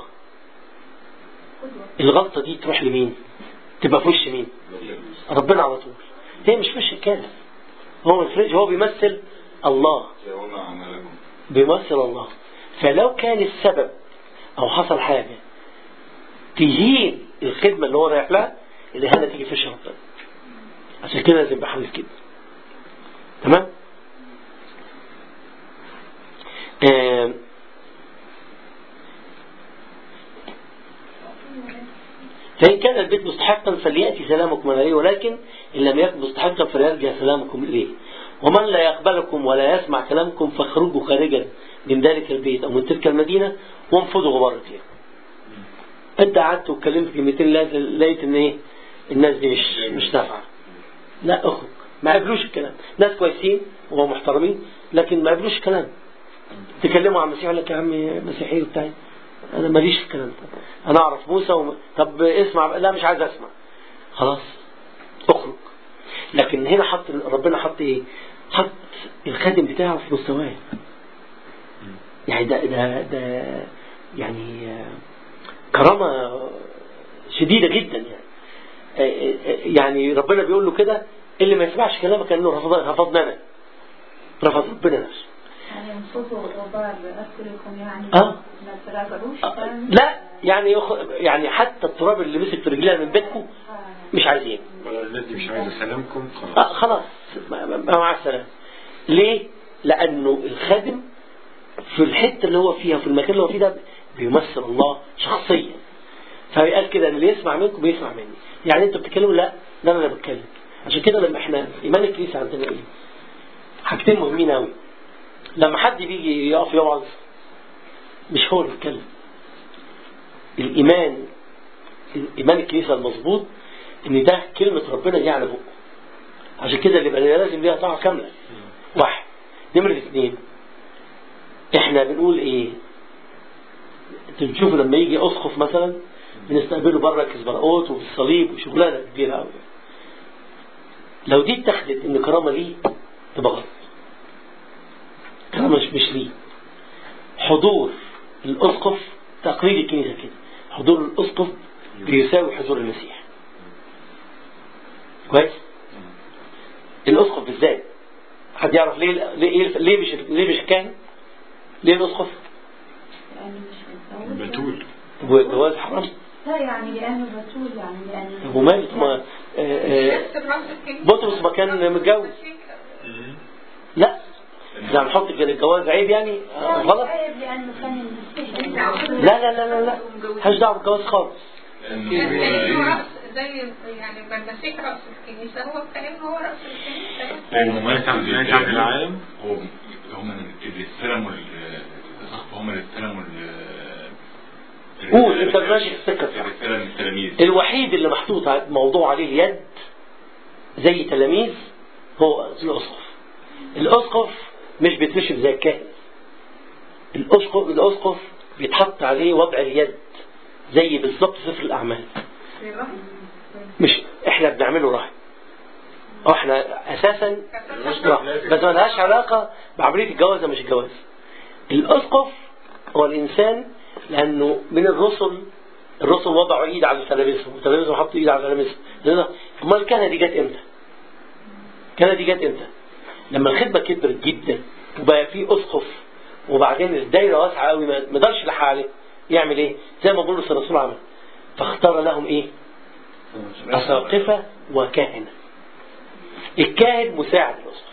الغلطة دي تروح لمين تبقى في وش مين ربنا على طول هي مش في وش الكارث هو مش في وش- هو بيمثل الله وما عملكم بيمثل الله فلو كان السبب او حصل حاجة تهين الخدمة اللي هو رايح لها الإهانة تيجي في وش ربنا عشان كده لازم بحلل كده تمام آم، فإن كان البيت مستحقا فليأتي سلامكم إليه ولكن إن لم يكن مستحقا فليرجع سلامكم إليه ومن لا يقبلكم ولا يسمع كلامكم فاخرجوا خارجا من ذلك البيت أو من تلك المدينة وانفضوا غبار فيها أنت قعدت واتكلمت كلمتين لاز- لقيت إن إيه الناس دي مش مش نافعة لا اخرج ما قبلوش الكلام ناس كويسين ومحترمين لكن ما قبلوش الكلام تكلموا عن المسيح يقول لك يا عم مسيحي بتاعي انا ماليش في الكلام ده انا اعرف موسى وم... طب اسمع لا مش عايز اسمع خلاص اخرج لكن هنا حط ربنا حط ايه حط الخادم بتاعه في مستواه يعني ده ده ده يعني آه، كرامة شديدة جدا يعني آه، آه، يعني ربنا بيقول له كده اللي ما يسمعش كلامك كانه رفض رفضنا انا رفض ربنا نفسه يعني ينفضوا الغبار بأكلكم يعني آه. ما تراجعوش آه، كلام؟ لا يعني يخ... يعني حتى التراب اللي مسك في رجلنا من بيتكم مش عايزين الناس دي مش عايزة سلامكم آه خلاص خلاص ما- ما- مع السلامة ليه؟ لأنه الخادم في الحتة اللي هو فيها في المكان اللي هو فيه ده بيمثل الله شخصيا فقال كده اللي يسمع منكم بيسمع مني يعني انتوا بتتكلموا لا ده انا اللي بتكلم عشان كده لما احنا ايمان الكنيسه عندنا ايه حاجتين مهمين قوي لما حد بيجي يقف يوعظ مش هو اللي بيتكلم الايمان ايمان الكنيسه المظبوط ان ده كلمه ربنا دي على بقه عشان كده اللي يبقى لازم ليها طاعه كامله واحد نمرة اثنين احنا بنقول ايه انتوا بتشوفوا لما يجي اسقف مثلا بنستقبله بره كزبرقوت وبالصليب وشغلانه كبيره قوي لو دي اتخذت ان كرامه ليه تبقى غلط كرامه مش مش ليه حضور الاسقف تقليد الكنيسه كده حضور الاسقف بيساوي حضور المسيح كويس الاسقف بالذات حد يعرف ليه ليه ليه مش ليه مش كاهن ليه الاسقف يعني مش متجوز بتول طب هو الجواز حرام لا يعني لأنه بتول يعني لأنه طب وماله طب ما آه، آه، نفس الرأس الكنيسة. بطرس ما كان متجوز لا ده هنحط كده الجواز عيب يعني آه، غلط عيب لأنه كان المسيح لا لا لا لا لا ملهاش دعوه بالجواز خالص كأنه رأس زي يعني ما المسيح رأس الكنيسة هو كأنه هو رأس الكنيسة هو ما كان بيجي العالم هو هم اللي استلموا ال- هم اللي استلموا ال- قول انت ماشي في السكه صح الرسالة من التلاميذ الوحيد اللي محطوط ع- موضوع عليه اليد زي تلاميذ هو الاسقف الاسقف مش بيترشم زي الكاهن الاسقف الاسقف بيتحط عليه وضع اليد زي بالظبط سفر الاعمال مش احنا بنعمله رهن اه احنا اساسا رهن. بس ما لهاش علاقه بعمليه الجواز ولا مش الجواز الاسقف هو الانسان لانه من الرسل الرسل وضعوا ايد على تلاميذهم وتلاميذهم حطوا ايد على تلاميذهم لأن- امال الكهنه دي جت امتى؟ الكهنه دي جت امتى؟ لما الخدمه كبرت جدا وبقى في اسقف وبعدين الدايره واسعه قوي ما ما قدرش يلحق عليه يعمل ايه؟ زي ما بولس الرسول عمل فاختار لهم ايه؟ أساقفة وكاهنة الكاهن مساعد الأسقف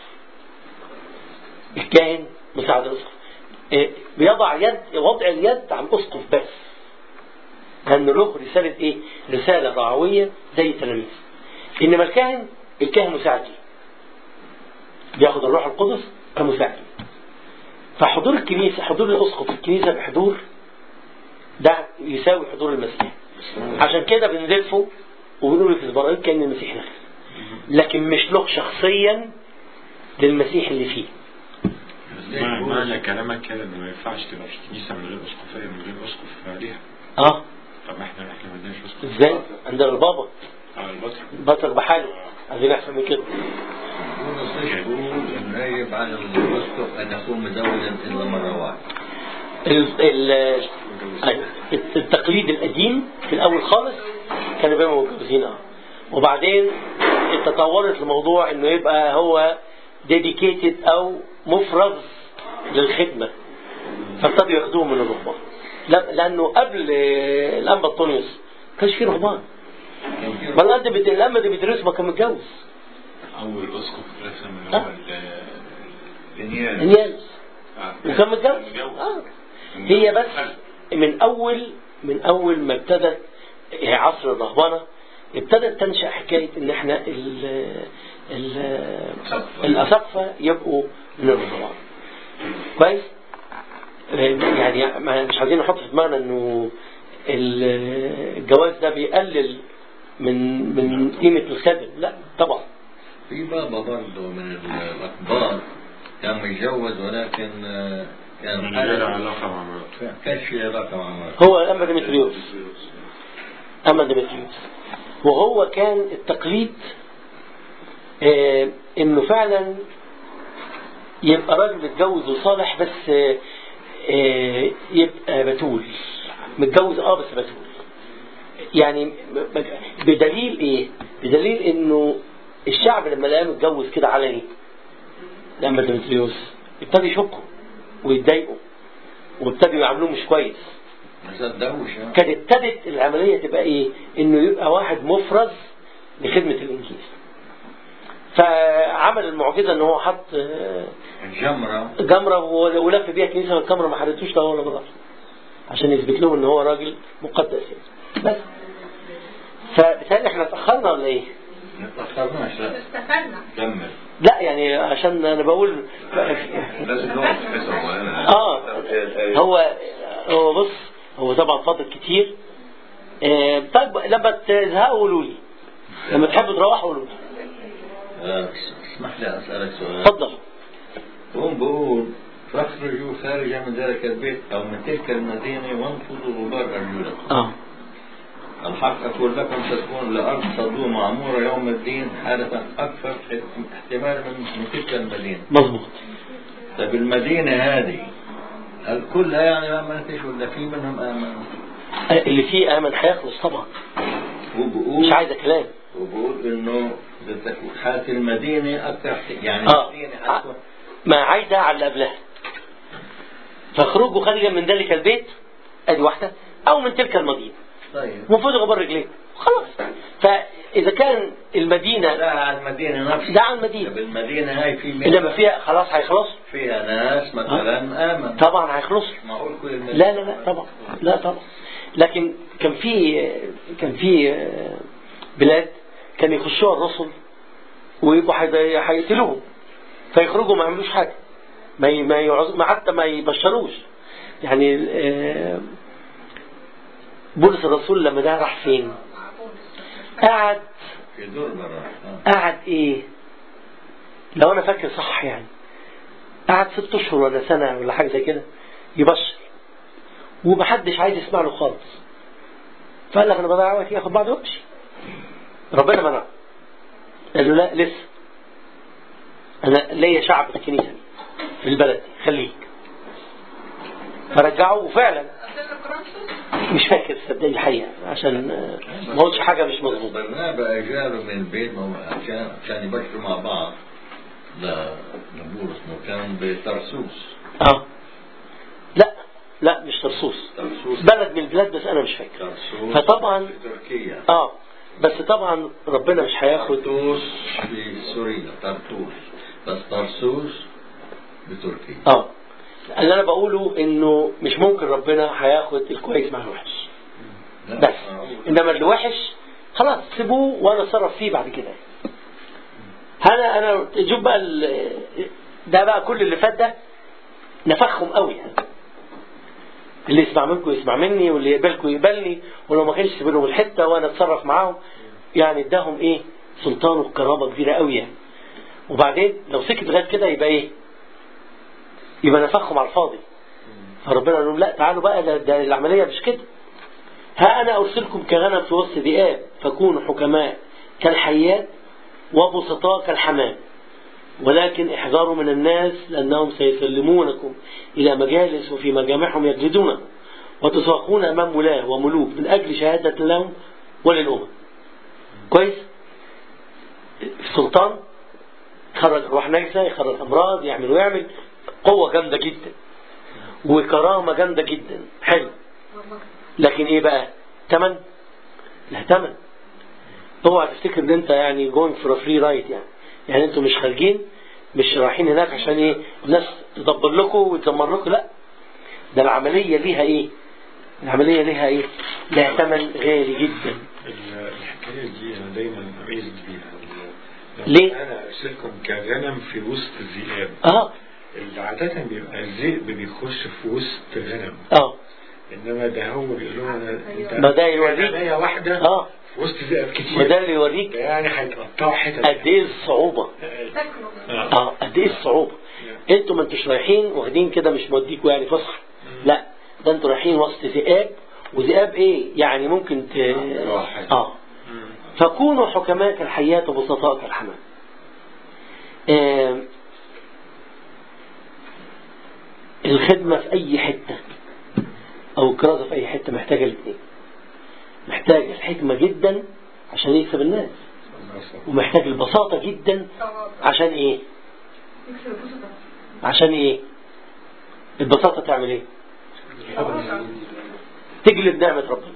الكاهن مساعد الأسقف إيه، بيضع يد وضع اليد على الأسقف بس لأن له رسالة إيه؟ رسالة رعوية زي التلاميذ إنما الكاهن الكاهن مساعد ليه. بياخد الروح القدس كمساعد فحضور الكنيسة حضور الأسقف في الكنيسة بحضور ده يساوي حضور المسيح عشان كده بنلفه وبنقول في البراهين كان المسيح نفسه لكن مش له شخصيا للمسيح اللي فيه مع- معنى كلامك كده انه ما ينفعش تبقى في كنيسه من غير اسقفيه من غير اسقف ليها اه طب احنا احنا ما عندناش اسقف ازاي عندنا البابا على البطل بطل بحاله عايزين احسن من كده لا يفعل الاسقف ان يكون مزوجا الا مره واحده ال ال أيوة. التقليد القديم في الاول خالص كانوا بيبقوا متجوزين اه وبعدين تطورت الموضوع انه يبقى هو ديديكيتد او مفرغ للخدمه فابتدوا ياخدوه من الرهبان لا- لانه قبل آه، الانبا انطونيوس ما كانش فيه رهبان ما الأنبا بت- الانبا اللي بيدرس ما كان متجوز أول أسقف رسم اللي هو آه. ال- دانيال انياز آه. وكان متجوز آه. هي بس من اول من اول ما ابتدت عصر الرهبنه ابتدت تنشا حكايه ان احنا ال ال الاساقفه يبقوا من الرهبان كويس يعني ما- مش عايزين نحط في دماغنا انه ال- الجواز ده بيقلل من من قيمه الخادم لا طبعا في بابا برضه من الاخبار كان متجوز ولكن آه، كان من غير علاقه مع مراته كانش في علاقه مع مراته هو اما ديمتريوس اما ديمتريوس وهو كان التقليد آه انه فعلا يبقى راجل متجوز وصالح بس آه آه يبقى بتول متجوز اه بس بتول يعني م- م- بدليل ايه بدليل انه الشعب لما لقاه متجوز كده علني لما ديمتريوس ابتدى يشكوا ويتضايقوا وابتدوا يعاملوه مش كويس ما صدقوش آه. كانت ابتدت العملية تبقى ايه انه يبقى واحد مفرز لخدمة الانجيل فعمل المعجزة ان هو حط آه، الجمره جمرة و- ولف بيها كنيسة والكاميرا ما حرقتوش لا ولا مرة عشان يثبت لهم ان هو راجل مقدس يعني بس فبالتالي احنا اتأخرنا ولا ايه؟ ما تأخرناش لا استفدنا كمل لا يعني عشان انا بقول لازم نقعد في حته معينه اه هو هو بص هو طبعا فاضل كتير آه طيب لما تزهقوا قولوا لي لما تحبوا تروحوا قولوا لي آه، اسمح لي أسألك سؤال اتفضل هم بقول فاخرجوا خارجا من ذلك البيت أو من تلك المدينة وانفضوا غبار أرجلكم اه الحق أقول لكم ستكون لأرض صدوم معمورة يوم الدين حالة أكثر احتمال من من تلك المدينة مظبوط طيب المدينة هذه هل كلها يعني ما آمنتش ولا في منهم آمن؟ آه، اللي فيه امن هيخلص طبعا وبقول مش عايزه كلام وبقول إنه بتكون حالة المدينة أكثر احت- يعني اه المدينة آه، أكثر ما عايزه على اللي قبلها فاخرجوا خارجا من ذلك البيت ادي واحده او من تلك المدينه طيب وانفضوا غبار رجليكم خلاص فاذا كان المدينه لا على المدينة نفسها ده على المدينه طب المدينة هاي في منها انما فيها خلاص هيخلص فيها ناس مثلا آمن طبعا هيخلص معقول كل المدينة لا لا لا طبعا لا طبعا لكن كان في كان في بلاد كان يخشوها الرسل ويبقوا حي- هيقتلوهم فيخرجوا ما يعملوش حاجه ما ي- ما يعز- ما حتى ما يبشروش يعني آه، بولس الرسول لما ده راح فين؟ قعد في دور مرة آه. قعد ايه؟ لو انا فاكر صح يعني قعد ست اشهر ولا سنه ولا حاجه زي كده يبشر ومحدش عايز يسمع له خالص فقال لك انا بضيع وقتي اخد بعض وامشي ربنا منعه قال له لا لسه انا ليا شعب في الكنيسه في البلد دي خليك فرجعه وفعلا أصل كورنثوس مش فاكر صدقني الحقيقه عشان آه، ما قلتش حاجه مش مظبوطه برنابا اجاله من البيت ما هو عشان عشان يبشروا مع بعض لا لبولس ما كان بترسوس اه لا لا مش ترسوس ترسوس بلد من البلاد بس انا مش فاكر ترسوس فطبعا في تركيا اه بس طبعا ربنا مش هياخد طرطوس في سوريا طرطوس بس طرسوس بتركيا اه اللي انا بقوله انه مش ممكن ربنا هياخد الكويس مع الوحش لا، بس آه. انما اللي وحش خلاص سيبوه وانا اتصرف فيه بعد كده انا انا شوف بقى ال- ده بقى كل اللي فات ده نفخهم قوي يعني اللي يسمع منكم يسمع مني واللي يقبلكم يقبلني ولو ما كانش يسيب لهم الحته وانا اتصرف معاهم يعني اداهم ايه سلطان وكرامه كبيره قوي يعني وبعدين لو سكت لغايه كده يبقى ايه يبقى نفخهم على الفاضي فربنا قال لهم لا تعالوا بقى ده, ده العمليه مش كده ها انا ارسلكم كغنم في وسط ذئاب فكونوا حكماء كالحيات وبسطاء كالحمام ولكن احذروا من الناس لانهم سيسلمونكم الى مجالس وفي مجامعهم يجلدونكم وتساقون امام ولاه وملوك من اجل شهاده لهم وللامم كويس السلطان يخرج ارواح نجسه يخرج امراض يعمل ويعمل قوه جامده جدا وكرامه جامده جدا حلو لكن ايه بقى تمن لا تمن اوعى تفتكر ان انت يعني جوينج فور فري رايد يعني يعني انتوا مش خارجين مش رايحين هناك عشان ايه الناس تدبر لكم وتدمر لكم لا ده العمليه ليها ايه العمليه ليها ايه لها ثمن غالي جدا ال- الحكاية دي أنا دايما أميز بيها ليه؟ أنا أرسلكم كغنم في وسط ذئاب اه اللي عادة بيبقى الذئب بيخش في وسط غنم اه إنما ده هو بيقول لهم أنا أنت ما ده يوريك. غنمية واحدة اه في وسط ذئاب كتير وده اللي يوريك ده يعني هيتقطعوا حتت قد ايه الصعوبه تاكلوا آه. اه قد ايه الصعوبه انتوا ما انتوش رايحين واخدين كده مش موديكوا يعني فسحه لا ده انتوا رايحين وسط ذئاب وذئاب ايه يعني ممكن ت... واحد. اه فكونوا حكماء كالحيات وبسطاء كالحمام آه الخدمة في أي حتة أو الكرازة في أي حتة محتاجة الاثنين محتاج الحكمة جدا عشان يكسب الناس ومحتاج البساطة جدا عشان إيه؟ يكسر البسطة عشان ايه البساطة تعمل ايه تجلب نعمة ربنا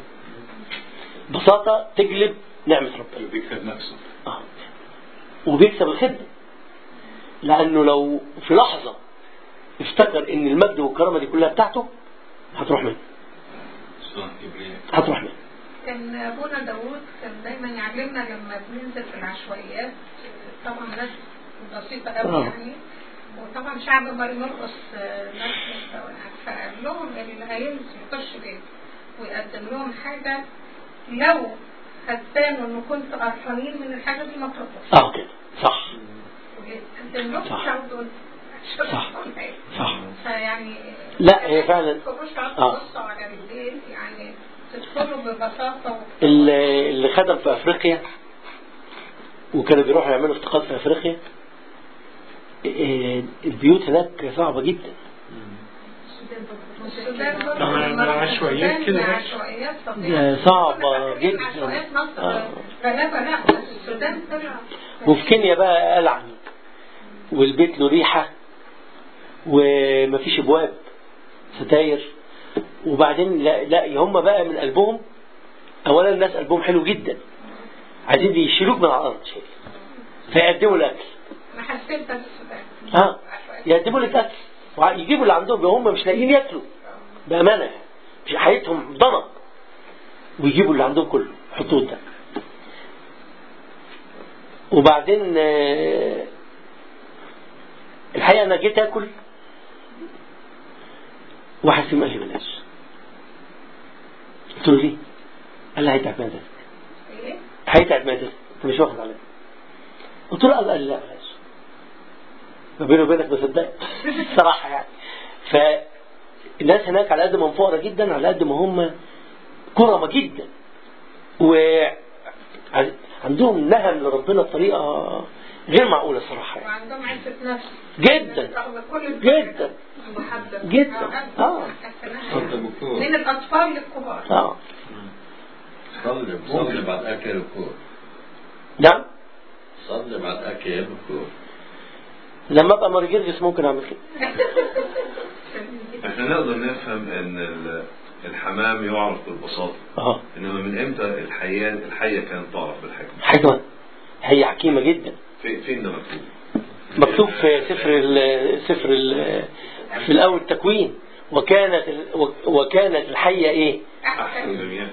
بساطة تجلب نعمة ربنا بيكسب نفسه آه. وبيكسب الخدمة لأنه لو في لحظة افتكر إن المجد والكرامة دي كلها بتاعته هتروح منه صلاة كبرياء هتروح منه كان ابونا داوود كان دايما يعلمنا لما بننزل في العشوائيات طبعا ناس بسيطه قوي آه. يعني وطبعا شعب مرمرقص آه، ناس مستوى فقال لهم اللي هينزل يخش بيت ويقدم لهم حاجه لو هتبانوا انه كنتوا قرفانين من الحاجه دي ما تردوش اه كده صح ويقدم لهم صح. تاخدوا صح. صح فيعني لا هي فعلا تخش آه. تبصوا على بالليل يعني تدخلوا ببساطه اللي اللي خدم في افريقيا وكانوا بيروحوا يعملوا افتقاد في افريقيا إيه، البيوت هناك صعبة جدا السودان برضه مع- مع عشوائيات السودان كده. مع عشوائيات ده طبيعية. صعبة كنا فاكرين جدا. عشوائيات مصر آه. غلابة لا بس السودان طلع وفي كينيا بقى قلعة والبيت له ريحة ومفيش ابواب ستاير وبعدين لا, لا هم بقى من قلبهم اولا الناس قلبهم حلو جدا عايزين يشيلوك من على الارض شيء فيقدموا الاكل انا حسيت ده في السودان ها يقدموا لك اكل ويجيبوا اللي عندهم هم مش لاقيين ياكلوا بامانه يعني. مش حياتهم ضنك ويجيبوا اللي عندهم كله يحطوه قدام وبعدين آه، الحقيقه انا جيت اكل واحد فيهم قال لي بلاش قلت له ليه؟ قال لي هيتعب معدتك ايه هيتعب معدتك انت مش واخد عليك قلت له قال لي لا بلاش ما بيني وبينك ما صدقت الصراحه يعني فالناس هناك على قد ما هم فقراء جدا على قد ما هم كرمة جدا وعندهم نهم لربنا بطريقة غير معقولة الصراحة يعني. وعندهم عزة نفس جدا رغم كل جدا المحبة جدا. آه. من الأطفال للكبار اه صلي صلي بعد أكل الكور نعم صلي بعد أكل الكور لما ابقى مرجرجس ممكن اعمل كده احنا نقدر نفهم ان ال- الحمام يعرف بالبساطة اه انما من امتى الحياة الحية كانت تعرف بالحكمة حكمة هي حكيمة جدا في- فين ده مكتوب مكتوب في سفر ال سفر ال في الاول التكوين وكانت ال وكانت الحية ايه احسن جميع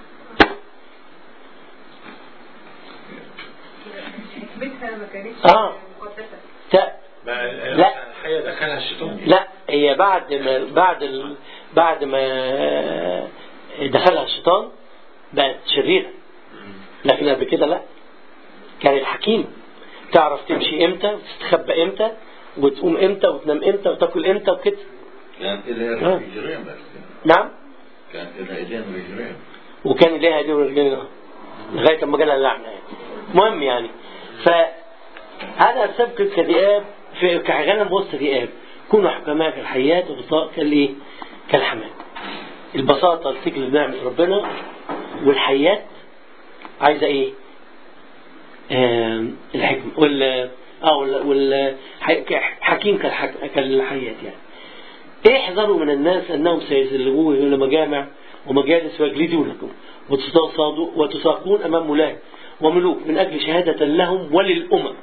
حكمتها ما كانتش آه. مقدسة تا- لا. الحياة دخلها الشيطان لا هي بعد ما بعد ال بعد ما دخلها الشيطان بقت شريرة لكن قبل كده لا كانت حكيمة تعرف تمشي امتى وتستخبى امتى وتقوم امتى وتنام امتى وتاكل امتى وكده كان آه. إلها رجلين بس نعم كان إلها إيدين رجلين وكان ليها دي ورجلين لغايه ما جالها اللعنه يعني المهم يعني فهذا سبك كذئاب في كغنم وسط ذئاب كونوا حكماء كالحيات وبساط كالايه؟ كالحمام البساطه الفكر بنعمه ربنا والحيات عايزه ايه؟ آم، الحكمه وال اه وال, وال... ح- حكيم كالحك... كالحيات يعني احذروا من الناس انهم سيذلون الى مجامع ومجالس ويجلدونكم وتصادوا وتساقون امام ملاك وملوك من اجل شهاده لهم وللامم.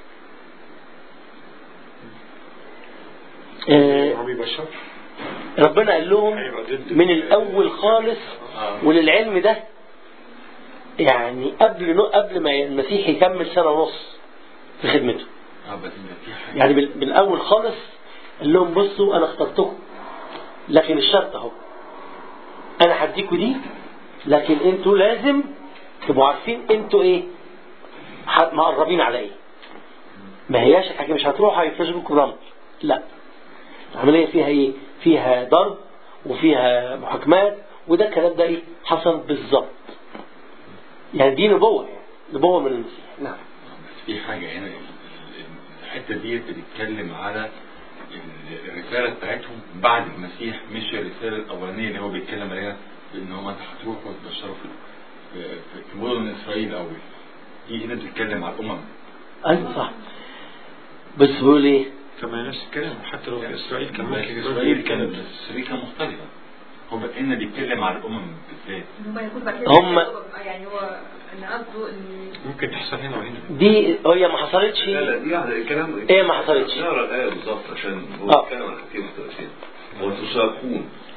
آه، عم يبشر ربنا قال لهم هيبقى ضد من الاول خالص وللعلم ده يعني قبل قبل ما المسيح يكمل سنه ونص في خدمته. اه بس في حاجة يعني بال- بالاول خالص قال لهم بصوا انا اخترتكم لكن الشرط اهو انا هديكوا دي لكن انتوا لازم تبقوا عارفين انتوا ايه ح- مقربين على ايه ما هياش الحاجه مش هتروحوا هيفرشوا لكم رمل لا العمليه فيها ايه فيها ضرب وفيها محاكمات وده الكلام ده ايه حصل بالظبط يعني دي نبوه يعني نبوه من المسيح نعم بس في حاجة هنا ال- ال- الحتة دي بتتكلم على ال- الرسالة بتاعتهم بعد المسيح مش الرسالة الأولانية اللي هو بيتكلم عليها بإن هم هتروحوا وتبشروا في في- في مدن إسرائيل الأول دي هنا بتتكلم على الأمم ايوه صح بس بيقول ايه كما نفس الكلام حتى لو في إسرائيل كان بس ممكن إسرائيل كانت كانت بس إسرائيل كانت مختلفة هو هنا بيتكلم على الأمم بالذات هم يكون بعد هم- يعني هو ان قصده ان ممكن تحصل هنا وهنا دي هي ما حصلتش لا لا دي يعني الكلام إيه ما حصلتش؟ نقرا الآية بالظبط عشان هو آه. بيتكلم عن حاجتين مختلفين وتساقون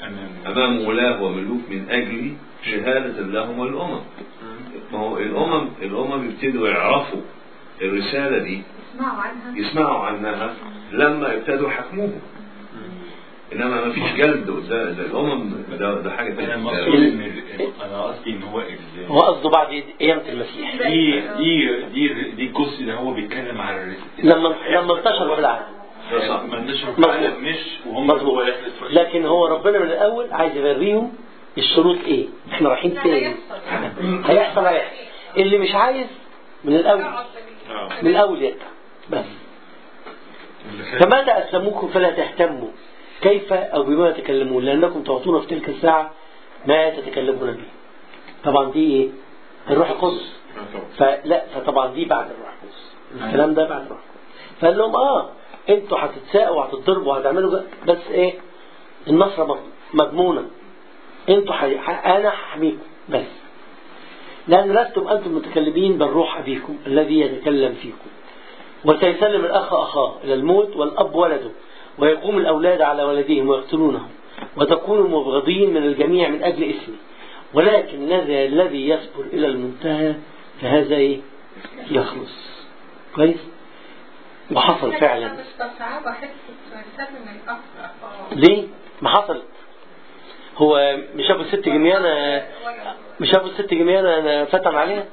أمام امام ولاه وملوك من اجل شهاده لهم والامم ما هو الامم الامم يبتدوا يعرفوا الرساله دي اسمعوا عنها يسمعوا عنها لما ابتدوا يحكموهم انما ما فيش جلد ده, ده الامم ده, ده حاجه أنا تانية مقصود إن ال- أنا قصدي إن هو ال- هو قصده بعد قيامة المسيح دي دي دي دي الجزء اللي هو بيتكلم على الرس- لما لما انتشر في العالم ده صح. ما انتشروا في مظبوط. العالم مش وهم مظبوط جوه داخل إسرائيل. لكن هو ربنا من الاول عايز يوريهم الشروط ايه احنا رايحين لا فين هيحصل هيحصل هيحصل اللي مش عايز من الاول يقعد آه. من الاول يرجع بس اللي خد- فماذا أسلموكم فلا تهتموا كيف أو بما تكلمون لأنكم تعطون في تلك الساعة ما تتكلمون به طبعا دي إيه الروح القدس آه طبعا. فلا فطبعا دي بعد الروح القدس الكلام ده بعد الروح القدس فقال لهم اه انتوا هتتساقوا وهتتضربوا وهتعملوا ده، بس ايه النصرة مض- مضمونة انتوا حي... ح... انا هحميكم بس لأن لستم أنتم متكلمين بل روح أبيكم الذي يتكلم فيكم وسيسلم الأخ أخاه إلى الموت والأب ولده ويقوم الأولاد على ولديهم ويقتلونهم وتكونوا مبغضين من الجميع من أجل اسمي ولكن الذي الذي يصبر إلى المنتهى فهذا إيه؟ يخلص كويس وحصل فعلا مستصعبة حتة سلم الأخ ليه؟ ما حصلت هو مش ابو الست جميانة مش ابو الست جميانة أنا فتن عليها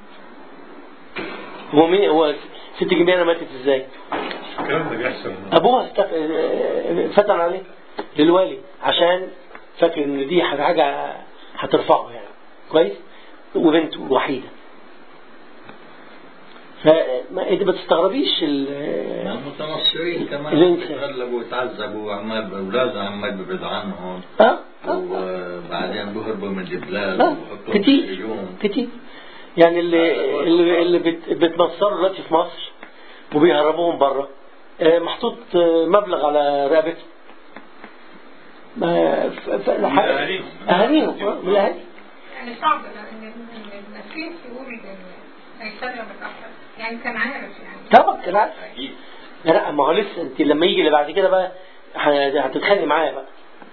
هو مين هو ست جميانة ماتت ازاي الكلام ده بيحصل ابوها است- فتن عليه للوالي عشان فاكر ان دي حاجة- حاجة هترفعه يعني كويس وبنته وحيدة فما انت ما تستغربيش ال- المتنصرين كمان الإنسان. بيتغلبوا ويتعذبوا وعمال باولادهم عمال بيبعد عنهم اه اه وبعدين بيهربوا من البلاد اه ويحطوهم في كتير السجون كتير يعني اللي اللي, اللي بت- بتنصروا دلوقتي في مصر وبيهربوهم بره آه، محطوط آه، مبلغ على رقبتهم ما ف- ف- من أهاليهم. اهاليهم آه، من الاهالي يعني صعب لأن إن المسيح يقول إن هيسلم الأخ يعني كان عارف يعني طبعا كان عارف أكيد لا ما هو لسه انت لما يجي اللي بعد كده بقى ه- هتتخانقي معايا بقى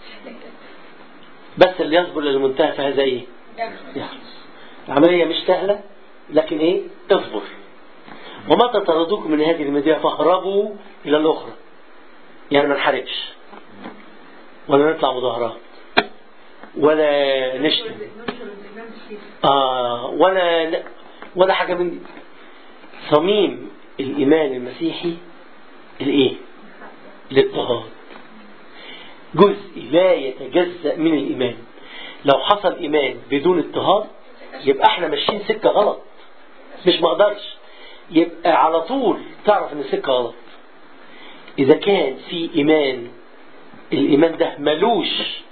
بس اللي يصبر للمنتهى فهذا ايه؟ يخلص العملية مش سهلة لكن ايه اصبر ومتى طردوكم من هذه المدينة فاهربوا إلى الأخرى يعني ما نحاربش ولا نطلع مظاهرات ولا نشتم ننشر الإمام الشيخ آه ولا ولا حاجة من دي صميم الإيمان المسيحي الإيه؟ الاضطهاد جزء لا يتجزأ من الإيمان لو حصل إيمان بدون اضطهاد يبقى احنا ماشيين سكة غلط مش مقدرش يبقى على طول تعرف ان السكة غلط إذا كان في إيمان الإيمان ده ملوش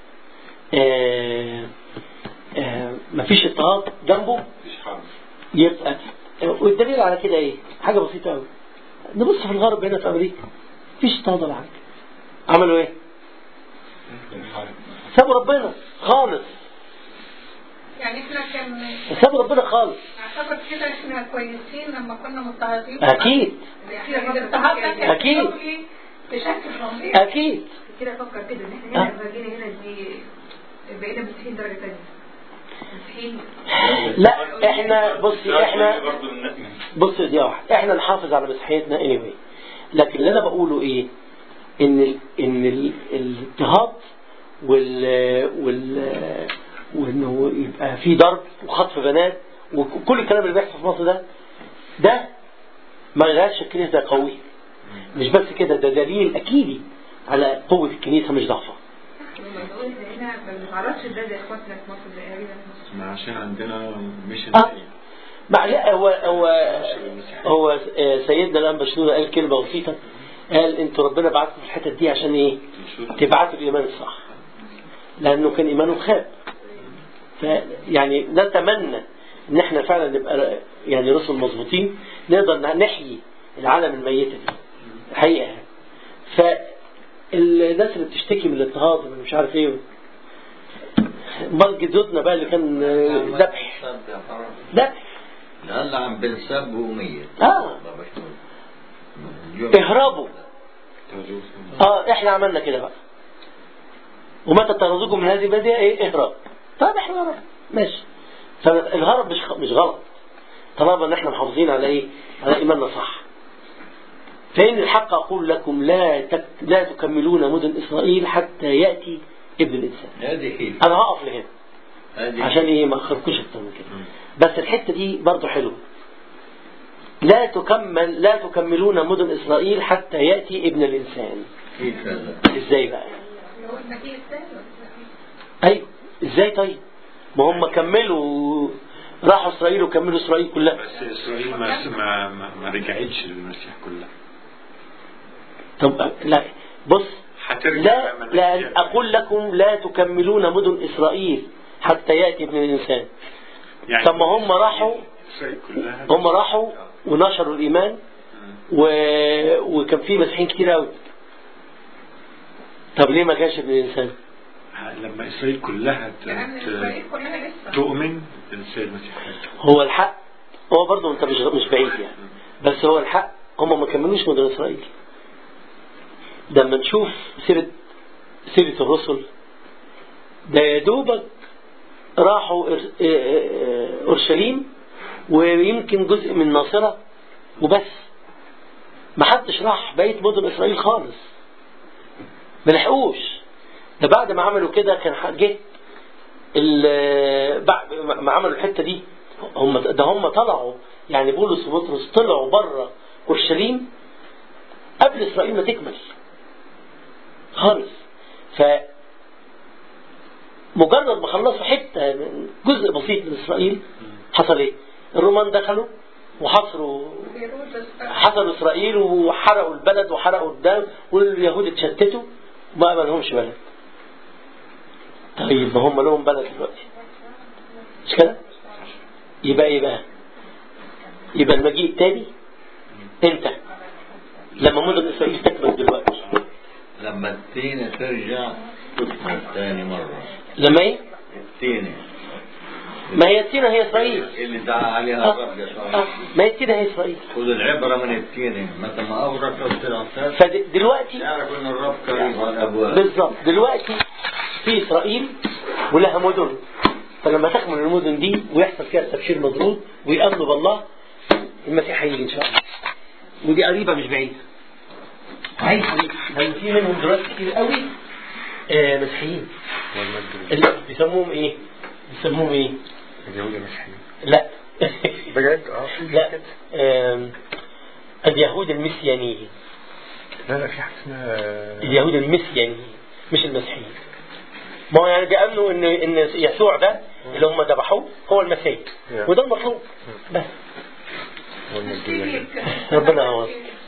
آه آه مفيش اضطهاد جنبه مفيش حرب يبقى والدليل على كده ايه؟ حاجة بسيطة قوي نبص في الغرب هنا في أمريكا مفيش اضطهاد ولا حاجة عملوا ايه؟ بنحارب سابوا ربنا خالص يعني احنا كان سابوا ربنا خالص اعتقد كده احنا كويسين لما كنا مضطهدين أكيد يعني الاضطهاد ده كان أكيد. بيجي بشكل فظيع أكيد كده افكر كده ان احنا هنا لما جينا هنا دي بقينا مسيحيين درجه ثانيه مسيحيين لا احنا بصي احنا برضه الناس بص دي واحدة احنا نحافظ على مسيحيتنا anyway لكن اللي انا بقوله ايه ان ال ان ال الاضطهاد وال وال وانه يبقى في ضرب وخطف بنات وكل الكلام اللي بيحصل في مصر ده ده ما يغيرش الكنيسه قوي مش بس كده ده دليل اكيد على قوه الكنيسه مش ضعفها لما بقول ان احنا ما بنتعرضش لده زي اخواتنا في مصر زي قريبا في مصر ما عشان عندنا مش اه مع لا هو هو هو سيدنا الانبا شنودة قال كلمه بسيطه قال انتوا ربنا بعتكم في الحتت دي عشان ايه؟ تبعتوا الايمان الصح لانه كان ايمانه خاب فيعني نتمنى ان احنا فعلا نبقى يعني رسل مظبوطين نقدر نحيي العالم الميته دي الحقيقه يعني. فالناس اللي بتشتكي من الاضطهاد ومن مش عارف ايه امال جدودنا بقى اللي كان ذبح سب يا حرام ذبح هلا عم بنسب ومية اه بابا شنو؟ اهربوا اه احنا عملنا كده بقى ومتى ترزقكم من هذه البلدة ايه اهرب طب احنا هرب ماشي فالهرب مش مش غلط طالما ان احنا محافظين على ايه على ايماننا صح فإن الحق أقول لكم لا تك لا تكملون مدن إسرائيل حتى يأتي ابن الإنسان هذه هي أنا هقف لهنا هذه عشان إيه ما أخرجكوش أكتر من كده بس الحتة دي برضو حلوة لا تكمل لا تكملون مدن إسرائيل حتى يأتي ابن الإنسان كيف هذا؟ إزاي بقى اللي هو المجيء الثاني ولا أيوه إزاي طيب ما هم كملوا راحوا إسرائيل وكملوا إسرائيل كلها بس إسرائيل ما ما ما, ما رجعتش للمسيح كلها طب لا بص هترجع لا لما لا المسيح- أقول لكم لا تكملون مدن إسرائيل حتى يأتي ابن الإنسان يعني طب ما هم راحوا إسرائيل كلها هم راحوا ونشروا الإيمان و... وكان في مسيحيين كتير قوي طب ليه ما جاش ابن الإنسان لما إسرائيل كلها ت- لأن ت- إسرائيل كلها لسه تؤمن بالسيد المسيح هو الحق هو برضه انت مش مش بعيد يعني بس هو الحق هم ما كملوش مدن اسرائيل لما نشوف سيرة سيرة الرسل ده يا دوبك راحوا إر- اه- اه- اورشليم ويمكن جزء من ناصرة وبس ما حدش راح بقية مدن اسرائيل خالص ما لحقوش ده بعد ما عملوا كده كان ح- جه ال- بعد ما عملوا الحته دي هم ده هم طلعوا يعني بولس وبطرس طلعوا بره اورشليم قبل اسرائيل ما تكمل خالص ف مجرد ما خلصوا حته من جزء بسيط من اسرائيل حصل ايه؟ الرومان دخلوا وحصروا بيروت حصروا اسرائيل وحرقوا البلد وحرقوا الدم واليهود اتشتتوا وما ما لهمش بلد طيب ما هم لهم بلد دلوقتي مش كده يبقى ايه بقى يبقى المجيء التاني انت لما مدن اسرائيل تكمل دلوقتي لما التينة ترجع تكمل ثاني مرة لما ايه التينة ما هي التينة هي اسرائيل اللي دعا عليها آه. الرب يسوع آه. ما هي التينة هي اسرائيل خذ العبرة من التينة متى ما أبرك الثلاثات فدلوقتي تعرف أن الرب قريب على الأبواب بالظبط دلوقتي في اسرائيل ولها مدن فلما تكمل المدن دي ويحصل فيها التبشير مضروب ويامنوا بالله المسيح هيجي ان شاء الله ودي قريبه مش بعيده عايز لان في منهم دلوقتي كتير قوي آه مسيحيين اللي بيسموهم ايه؟ بيسموهم ايه؟ اليهود المسيحيين لا بجد اه لا آم، اليهود المسيانيين لا لا في حاجه اسمها اليهود المسيانيين مش المسيحيين ما هو يعني بيأمنوا ان ان يسوع ده اللي هم ذبحوه هو المسيح Yeah. وده المطلوب بس والمسيحيين ربنا يعوض